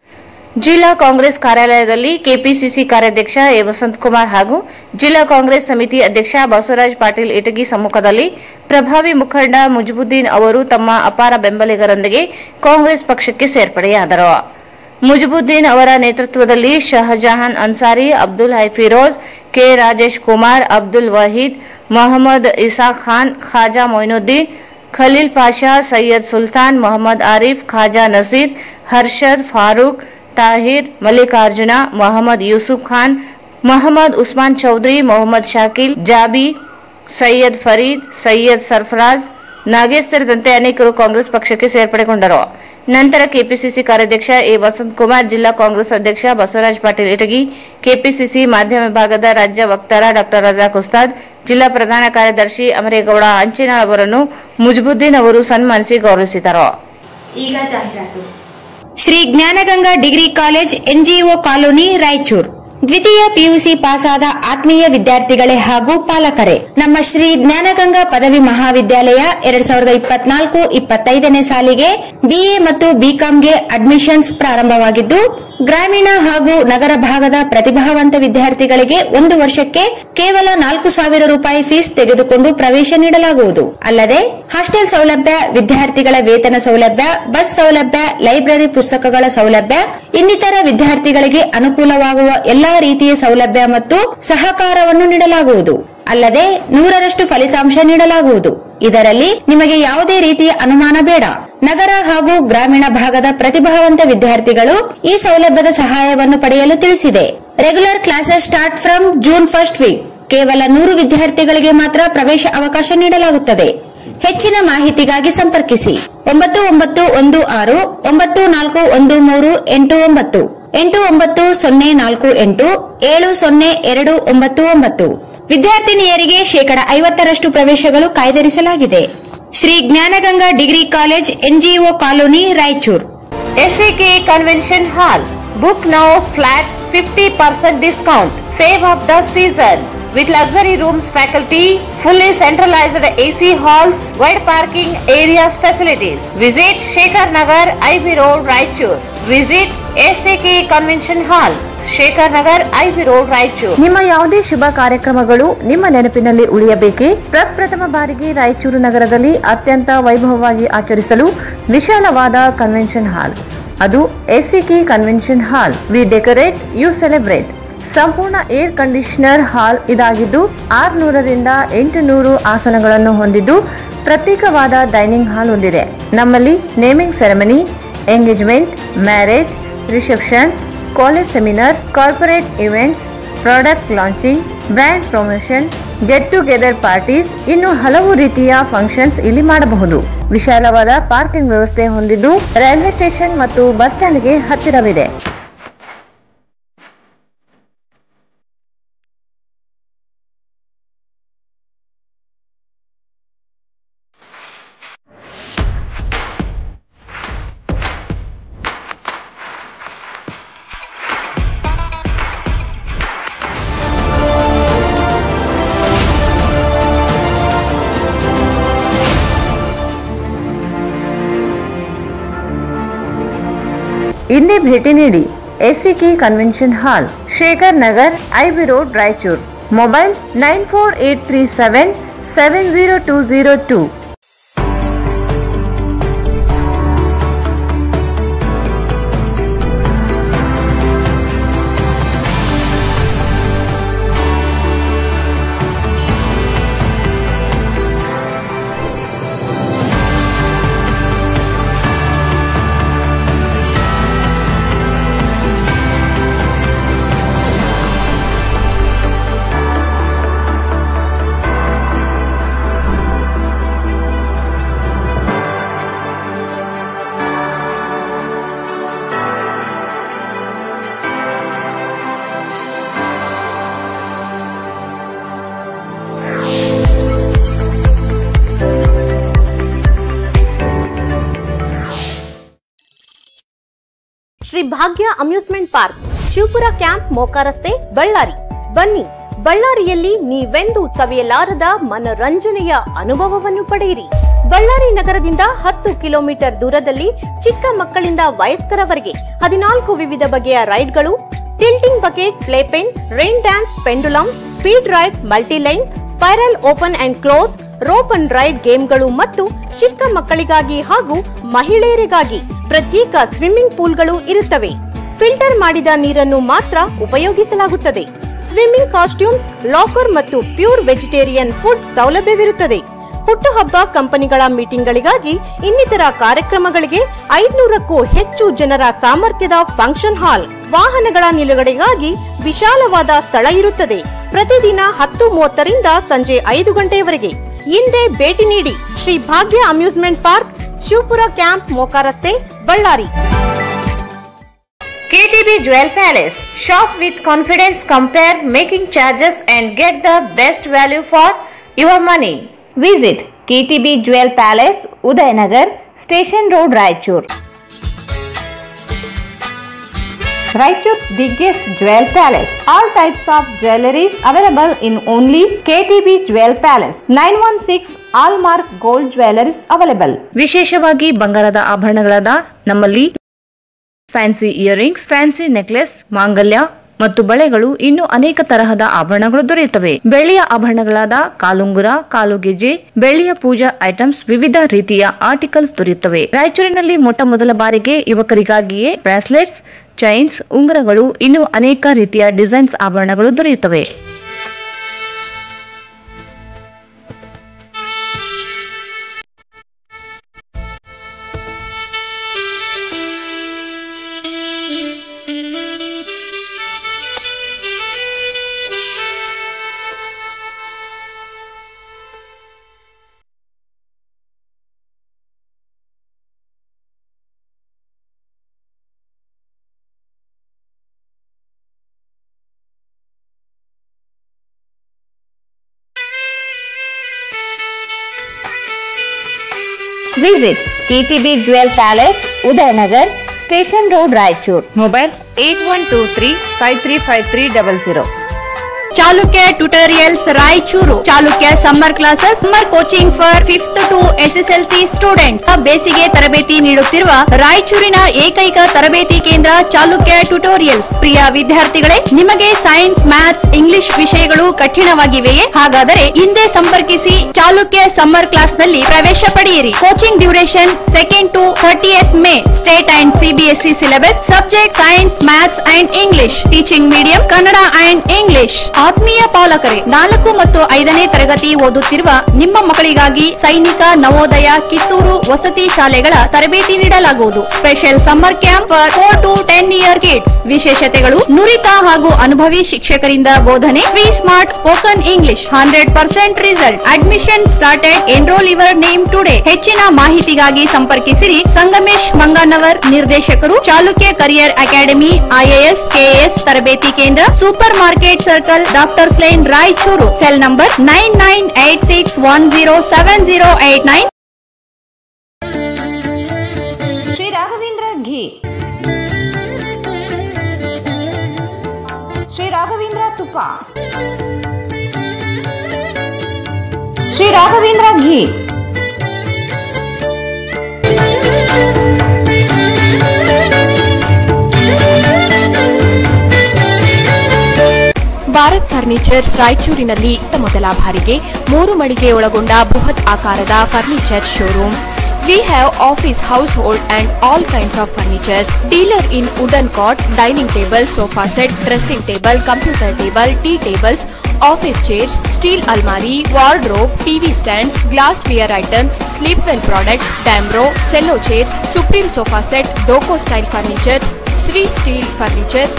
ಜಿಲ್ಲಾ ಕಾಂಗ್ರೆಸ್ ಕಾರ್ಯಾಲಯದಲ್ಲಿ ಕೆಪಿಸಿಸಿ ಕಾರ್ಯಾಧ್ಯಕ್ಷ ಎ ವಸಂತ್ ಕುಮಾರ್ ಹಾಗೂ ಜಿಲ್ಲಾ ಕಾಂಗ್ರೆಸ್ ಸಮಿತಿ ಅಧ್ಯಕ್ಷ ಬಸವರಾಜ್ ಪಾಟೀಲ್ ಇಟಗಿ ಸಮ್ಮುಖದಲ್ಲಿ ಪ್ರಭಾವಿ ಮುಖಂಡ ಮುಜಿಬುದ್ದೀನ್ ಅವರು ತಮ್ಮ ಅಪಾರ ಬೆಂಬಲಿಗರೊಂದಿಗೆ ಕಾಂಗ್ರೆಸ್ ಪಕ್ಷಕ್ಕೆ ಸೇರ್ಪಡೆಯಾದರು ಮುಜಿಬುದ್ದೀನ್ ಅವರ ನೇತೃತ್ವದಲ್ಲಿ ಶಹಜಹಾನ್ ಅನ್ಸಾರಿ ಅಬ್ದುಲ್ ಹೈ ಫಿರೋಜ್ ಕೆ ರಾಜೇಶ್ ಕುಮಾರ್ ಅಬ್ದುಲ್ ವಹೀದ್ ಮೊಹಮ್ಮದ್ ಇಸಾಕ್ ಖಾನ್ ಖಾಜಾ ಮೊಯ್ನುದ್ದೀನ್ ಖಲೀಲ್ ಪಾಷಾ ಸೈಯದ್ ಸುಲ್ತಾನ್ ಮೊಹಮ್ಮದ್ ಆರಿಫ್ ಖಾಜಾ ನಸೀರ್ ಹರ್ಷದ್ ಫಾರೂಕ್ ತಾಹಿರ್ ಮಲ್ಲಿಕಾರ್ಜುನ ಮೊಹಮ್ಮದ್ ಯೂಸುಫ್ ಖಾನ್ ಮೊಹಮ್ಮದ್ ಉಸ್ಮಾನ್ ಚೌಧರಿ ಮೊಹಮ್ಮದ್ ಶಾಕಿಲ್ ಜಾಬಿ ಸೈಯದ್ ಫರೀದ್ ಸೈಯದ್ ಸರ್ಫರಾಜ್ ನಾಗೇಶ್ ಸೇರಿದಂತೆ ಅನೇಕರು ಕಾಂಗ್ರೆಸ್ ಪಕ್ಷಕ್ಕೆ ಸೇರ್ಪಡೆಗೊಂಡರು ನಂತರ ಕೆಪಿಸಿಸಿ ಕಾರ್ಯಾಧ್ಯಕ್ಷ ಎ ವಸಂತ್ ಕುಮಾರ್ ಜಿಲ್ಲಾ ಕಾಂಗ್ರೆಸ್ ಅಧ್ಯಕ್ಷ ಬಸವರಾಜ್ ಪಾಟೀಲ್ ಇಟಗಿ ಕೆಪಿಸಿಸಿ ಮಾಧ್ಯಮ ವಿಭಾಗದ ರಾಜ್ಯ ವಕ್ತಾರ ಡಾ ರಜಾಕ್ ಉಸ್ತಾದ್ ಜಿಲ್ಲಾ ಪ್ರಧಾನ ಕಾರ್ಯದರ್ಶಿ ಅಮರೇಗೌಡ ಅಂಚಿನಾಳ್ ಅವರನ್ನು ಮುಜ್ಬುದ್ದೀನ್ ಅವರು ಸನ್ಮಾನಿಸಿ ಗೌರವಿಸಿದರು ಈಗ ಜಾಹೀರಾತು Shri Jnanaganga degree college NGO colony Raichur ದ್ವಿತೀಯ ಪಿಯುಸಿ ಪಾಸಾದ ಆತ್ಮೀಯ ವಿದ್ಯಾರ್ಥಿಗಳೇ ಹಾಗೂ ಪಾಲಕರೇ ನಮ್ಮ ಶ್ರೀ ಜ್ಞಾನಗಂಗಾ ಪದವಿ ಮಹಾವಿದ್ಯಾಲಯ ಎರಡ್ ಸಾವಿರದ ಇಪ್ಪತ್ನಾಲ್ಕು ಇಪ್ಪತ್ತೈದನೇ ಸಾಲಿಗೆ ಬಿಎ ಮತ್ತು ಬಿಕಾಂಗೆ ಅಡ್ಮಿಷನ್ಸ್ ಪ್ರಾರಂಭವಾಗಿದ್ದು ಗ್ರಾಮೀಣ ಹಾಗೂ ನಗರ ಭಾಗದ ಪ್ರತಿಭಾವಂತ ವಿದ್ಯಾರ್ಥಿಗಳಿಗೆ ಒಂದು ವರ್ಷಕ್ಕೆ ಕೇವಲ ನಾಲ್ಕು ಸಾವಿರ ರೂಪಾಯಿ ಫೀಸ್ ತೆಗೆದುಕೊಂಡು ಪ್ರವೇಶ ನೀಡಲಾಗುವುದು ಅಲ್ಲದೆ ಹಾಸ್ಟೆಲ್ ಸೌಲಭ್ಯ ವಿದ್ಯಾರ್ಥಿಗಳ ವೇತನ ಸೌಲಭ್ಯ ಬಸ್ ಸೌಲಭ್ಯ ಲೈಬ್ರರಿ ಪುಸ್ತಕಗಳ ಸೌಲಭ್ಯ ಇನ್ನಿತರ ವಿದ್ಯಾರ್ಥಿಗಳಿಗೆ ಅನುಕೂಲವಾಗುವ ಎಲ್ಲಾ ರೀತಿಯ ಸೌಲಭ್ಯ ಮತ್ತು ಸಹಕಾರವನ್ನು ನೀಡಲಾಗುವುದು ಅಲ್ಲದೆ ನೂರರಷ್ಟು ಫಲಿತಾಂಶ ನೀಡಲಾಗುವುದು ಇದರಲ್ಲಿ ನಿಮಗೆ ಯಾವುದೇ ರೀತಿಯ ಅನುಮಾನ ಬೇಡ ನಗರ ಹಾಗೂ ಗ್ರಾಮೀಣ ಭಾಗದ ಪ್ರತಿಭಾವಂತ ವಿದ್ಯಾರ್ಥಿಗಳು ಈ ಸೌಲಭ್ಯದ ಸಹಾಯವನ್ನು ಪಡೆಯಲು ತಿಳಿಸಿದೆ regular classes start from June first week ಕೇವಲ ನೂರು ವಿದ್ಯಾರ್ಥಿಗಳಿಗೆ ಮಾತ್ರ ಪ್ರವೇಶ ಅವಕಾಶ ನೀಡಲಾಗುತ್ತದೆ ಹೆಚ್ಚಿನ ಮಾಹಿತಿಗಾಗಿ ಸಂಪರ್ಕಿಸಿ ಒಂಬತ್ತು ಒಂಬತ್ತು ಒಂದು ಆರು ಒಂಬತ್ತು ನಾಲ್ಕು ಒಂದು ಮೂರು ಎಂಟು ಒಂಬತ್ತು ಎಂಟು ಒಂಬತ್ತು ಸೊನ್ನೆ ನಾಲ್ಕು ಎಂಟು ಏಳು ಸೊನ್ನೆ ಎರಡು ಒಂಬತ್ತು ಒಂಬತ್ತು ವಿದ್ಯಾರ್ಥಿನಿಯರಿಗೆ ಶೇಕಡ ಐವತ್ತರಷ್ಟು ಪ್ರವೇಶಗಳು ಕಾಯ್ದಿರಿಸಲಾಗಿದೆ Shri Jnanaganga degree college NGO colony Raichur SAK Convention Hall. Book now flat 50% discount. Save of the season. With luxury rooms faculty, fully centralized AC halls, wide parking areas facilities. Visit Shekhar Nagar, IB Road, Raichur. Visit SAK Convention Hall, Shekhar Nagar IB road Raichur ನಿಮ್ಮ ಯಾವುದೇ ಶುಭ ಕಾರ್ಯಕ್ರಮಗಳು ನಿಮ್ಮ ನೆನಪಿನಲ್ಲಿ ಉಳಿಯಬೇಕೇ ಪ್ರಪ್ರಥಮ ಬಾರಿಗೆ ರಾಯಚೂರು ನಗರದಲ್ಲಿ ಅತ್ಯಂತ ವೈಭವವಾಗಿ ಆಚರಿಸಲು ವಿಶಾಲವಾದ ಕನ್ವೆನ್ಷನ್ ಹಾಲ್ ಅದು SCK convention hall we decorate you celebrate ಸಂಪೂರ್ಣ ಏರ್ ಕಂಡೀಷನರ್ ಹಾಲ್ ಇದಾಗಿದ್ದು ಆರುನೂರರಿಂದ ಎಂಟು ನೂರು ಆಸನಗಳನ್ನು ಹೊಂದಿದ್ದು ಪ್ರತ್ಯೇಕವಾದ ಡೈನಿಂಗ್ ಹಾಲ್ ಹೊಂದಿದೆ ನಮ್ಮಲ್ಲಿ naming ceremony engagement marriage reception college seminars corporate events product launching brand promotion get together parties ಇನ್ನು ಹಲವು ರೀತಿಯ ಫಂಕ್ಷನ್ಸ್ ಇಲ್ಲಿ ಮಾಡಬಹುದು ವಿಶಾಲವಾದ ಪಾರ್ಕಿಂಗ್ ವ್ಯವಸ್ಥೆ ಹೊಂದಿದ್ದು ರೈಲ್ವೆ ಸ್ಟೇಷನ್ ಮತ್ತು ಬಸ್ ಸ್ಟ್ಯಾಂಡ್ಗೆ ಹತ್ತಿರವಿದೆ ಇಂದೇ ಭೇಟಿ ನೀಡಿ SCK convention hall Shekhar Nagar IB road Raichur mobile nine four eight three seven seven zero two zero two Shri Bhagya amusement park Shivapura camp Moka ರಸ್ತೆ ಬಳ್ಳಾರಿ ಬನ್ನಿ ಬಳ್ಳಾರಿಯಲ್ಲಿ ನೀವೆಂದೂ ಸವಿಯಲಾರದ ಮನರಂಜನೆಯ ಅನುಭವವನ್ನು ಪಡೆಯಿರಿ ಬಳ್ಳಾರಿ ನಗರದಿಂದ ಹತ್ತು ಕಿಲೋಮೀಟರ್ ದೂರದಲ್ಲಿ ಚಿಕ್ಕ ಮಕ್ಕಳಿಂದ ವಯಸ್ಕರವರೆಗೆ ಹದಿನಾಲ್ಕು ವಿವಿಧ ಬಗೆಯ ರೈಡ್ಗಳು tilting bucket play pen rain dance pendulum speed ride multiline spiral open and close rope and ride ಗೇಮ್ಗಳು ಮತ್ತು ಚಿಕ್ಕ ಮಕ್ಕಳಿಗಾಗಿ ಹಾಗೂ ಮಹಿಳೆಯರಿಗಾಗಿ ಪ್ರತ್ಯೇಕ ಸ್ವಿಮ್ಮಿಂಗ್ ಪೂಲ್ಗಳು ಇರುತ್ತವೆ ಫಿಲ್ಟರ್ ಮಾಡಿದ ನೀರನ್ನು ಮಾತ್ರ ಉಪಯೋಗಿಸಲಾಗುತ್ತದೆ ಸ್ವಿಮ್ಮಿಂಗ್ ಕಾಸ್ಟ್ಯೂಮ್ಸ್ ಲಾಕರ್ ಮತ್ತು ಪ್ಯೂರ್ ವೆಜಿಟೇರಿಯನ್ ಫುಡ್ ಸೌಲಭ್ಯವಿರುತ್ತದೆ ಹುಟ್ಟುಹಬ್ಬ ಕಂಪನಿಗಳ ಮೀಟಿಂಗ್ಗಳಿಗಾಗಿ ಇನ್ನಿತರ ಕಾರ್ಯಕ್ರಮಗಳಿಗೆ ಐದ್ನೂರಕ್ಕೂ ಹೆಚ್ಚು ಜನರ ಸಾಮರ್ಥ್ಯದ ಫಂಕ್ಷನ್ ಹಾಲ್ ವಾಹನಗಳ ನಿಲುಗಡೆಗಾಗಿ ವಿಶಾಲವಾದ ಸ್ಥಳ ಇರುತ್ತದೆ ಪ್ರತಿದಿನ ಹತ್ತು ಮೂವತ್ತರಿಂದ ಸಂಜೆ ಐದು ಗಂಟೆಯವರೆಗೆ ಹಿಂದೆ ಭೇಟಿ ನೀಡಿ Shri Bhagya amusement park Shivapura camp Moka ರಸ್ತೆ Ballari KTB Jewel Palace. Shop with confidence, compare making charges and get the best value for your money. Visit KTB Jewel Palace, Udayanagar, Station Road, Raichur. Raichur's biggest jewel palace. All types of jewelries available in only KTB Jewel Palace. 916 Allmark Gold Jewelries available. ವಿಶೇಷವಾಗಿ ಬಂಗಾರದ ಆಭರಣಗಳಾದ ನಮ್ಮಲ್ಲಿ fancy earrings fancy necklace ಮಾಂಗಲ್ಯ ಮತ್ತು ಬಳೆಗಳು ಇನ್ನು ಅನೇಕ ತರಹದ ಆಭರಣಗಳು ದೊರೆಯುತ್ತವೆ ಬೆಳ್ಳಿಯ ಆಭರಣಗಳಾದ ಕಾಲುಂಗುರ ಕಾಲುಗೆಜೆ ಬೆಳ್ಳಿಯ ಪೂಜಾ ಐಟಮ್ಸ್ ವಿವಿಧ ರೀತಿಯ ಆರ್ಟಿಕಲ್ಸ್ ದೊರೆಯುತ್ತವೆ ರಾಯಚೂರಿನಲ್ಲಿ ಮೊಟ್ಟ ಮೊದಲ ಬಾರಿಗೆ ಯುವಕರಿಗಾಗಿಯೇ ಬ್ರಾಸ್ಲೆಟ್ಸ್ ಚೈನ್ಸ್ ಉಂಗುರಗಳು ಇನ್ನು ಅನೇಕ ರೀತಿಯ ಡಿಸೈನ್ಸ್ ಆಭರಣಗಳು ದೊರೆಯುತ್ತವೆ Visit KTB Jewel Palace, Udayanagar, station road Raichur mobile eight one two three five three five three double zero Chalukya tutorials Raichur Chalukya summer classes summer coaching for fifth to SSLC students ಬೇಸಿಗೆ ತರಬೇತಿ ನೀಡುತ್ತಿರುವ ರಾಯಚೂರಿನ ಏಕೈಕ ತರಬೇತಿ ಕೇಂದ್ರ ಚಾಲುಕ್ಯ ಟ್ಯುಟೋರಿಯಲ್ಸ್ ಪ್ರಿಯ ವಿದ್ಯಾರ್ಥಿಗಳೇ ನಿಮಗೆ ಸೈನ್ಸ್ ಮ್ಯಾಥ್ಸ್ ಇಂಗ್ಲಿಷ್ ವಿಷಯಗಳು ಕಠಿಣವಾಗಿವೆಯೇ ಹಾಗಾದರೆ ಹಿಂದೆ ಸಂಪರ್ಕಿಸಿ ಚಾಲುಕ್ಯ ಸಮ್ಮರ್ ಕ್ಲಾಸ್ ನಲ್ಲಿ ಪ್ರವೇಶ ಪಡೆಯಿರಿ coaching duration second to thirtieth May state and CBSE syllabus subject science maths and English teaching medium Kannada and English ಆತ್ಮೀಯ ಪಾಲಕರೇ ನಾಲ್ಕು ಮತ್ತು ಐದನೇ ತರಗತಿ ಓದುತ್ತಿರುವ ನಿಮ್ಮ ಮಕ್ಕಳಿಗಾಗಿ ಸೈನಿಕ ನವೋದಯ ಕಿತ್ತೂರು ವಸತಿ ಶಾಲೆಗಳ ತರಬೇತಿ ನೀಡಲಾಗುವುದು special summer camp for four to ten year kids ವಿಶೇಷತೆಗಳು ನುರಿತ ಹಾಗೂ ಅನುಭವಿ ಶಿಕ್ಷಕರಿಂದ ಬೋಧನೆ free smart spoken English hundred percent result admission started enrol your name today ಹೆಚ್ಚಿನ ಮಾಹಿತಿಗಾಗಿ ಸಂಪರ್ಕಿಸಿರಿ ಸಂಗಮೇಶ್ ಮಂಗನವರ್ ನಿರ್ದೇಶಕರು Chalukya career academy IAS KAS ತರಬೇತಿ ಕೇಂದ್ರ super market circle doctors line Raichur cell number nine nine eight six one zero seven zero eight nine Shri Raghavendra ghee Shri Raghavendra ತುಪ್ಪ Shri Raghavendra ghee Bharat furnitures ರಾಯಚೂರಿನಲ್ಲಿ ಇತ್ತ ಮೊದಲ ಬಾರಿಗೆ ಮೂರು ಮಳಿಗೆ ಒಳಗೊಂಡ ಬೃಹತ್ ಆಕಾರದ furniture showroom we have office household and all kinds of furnitures dealer in wooden cot dining table sofa set dressing table computer table tea tables office chairs steel ಅಲ್ಮಾರಿ wardrobe TV stands glass ware items Sleepwell products Damro Cello chairs Supreme sofa set ಡೋಕೋ style furnitures Shri steel furnitures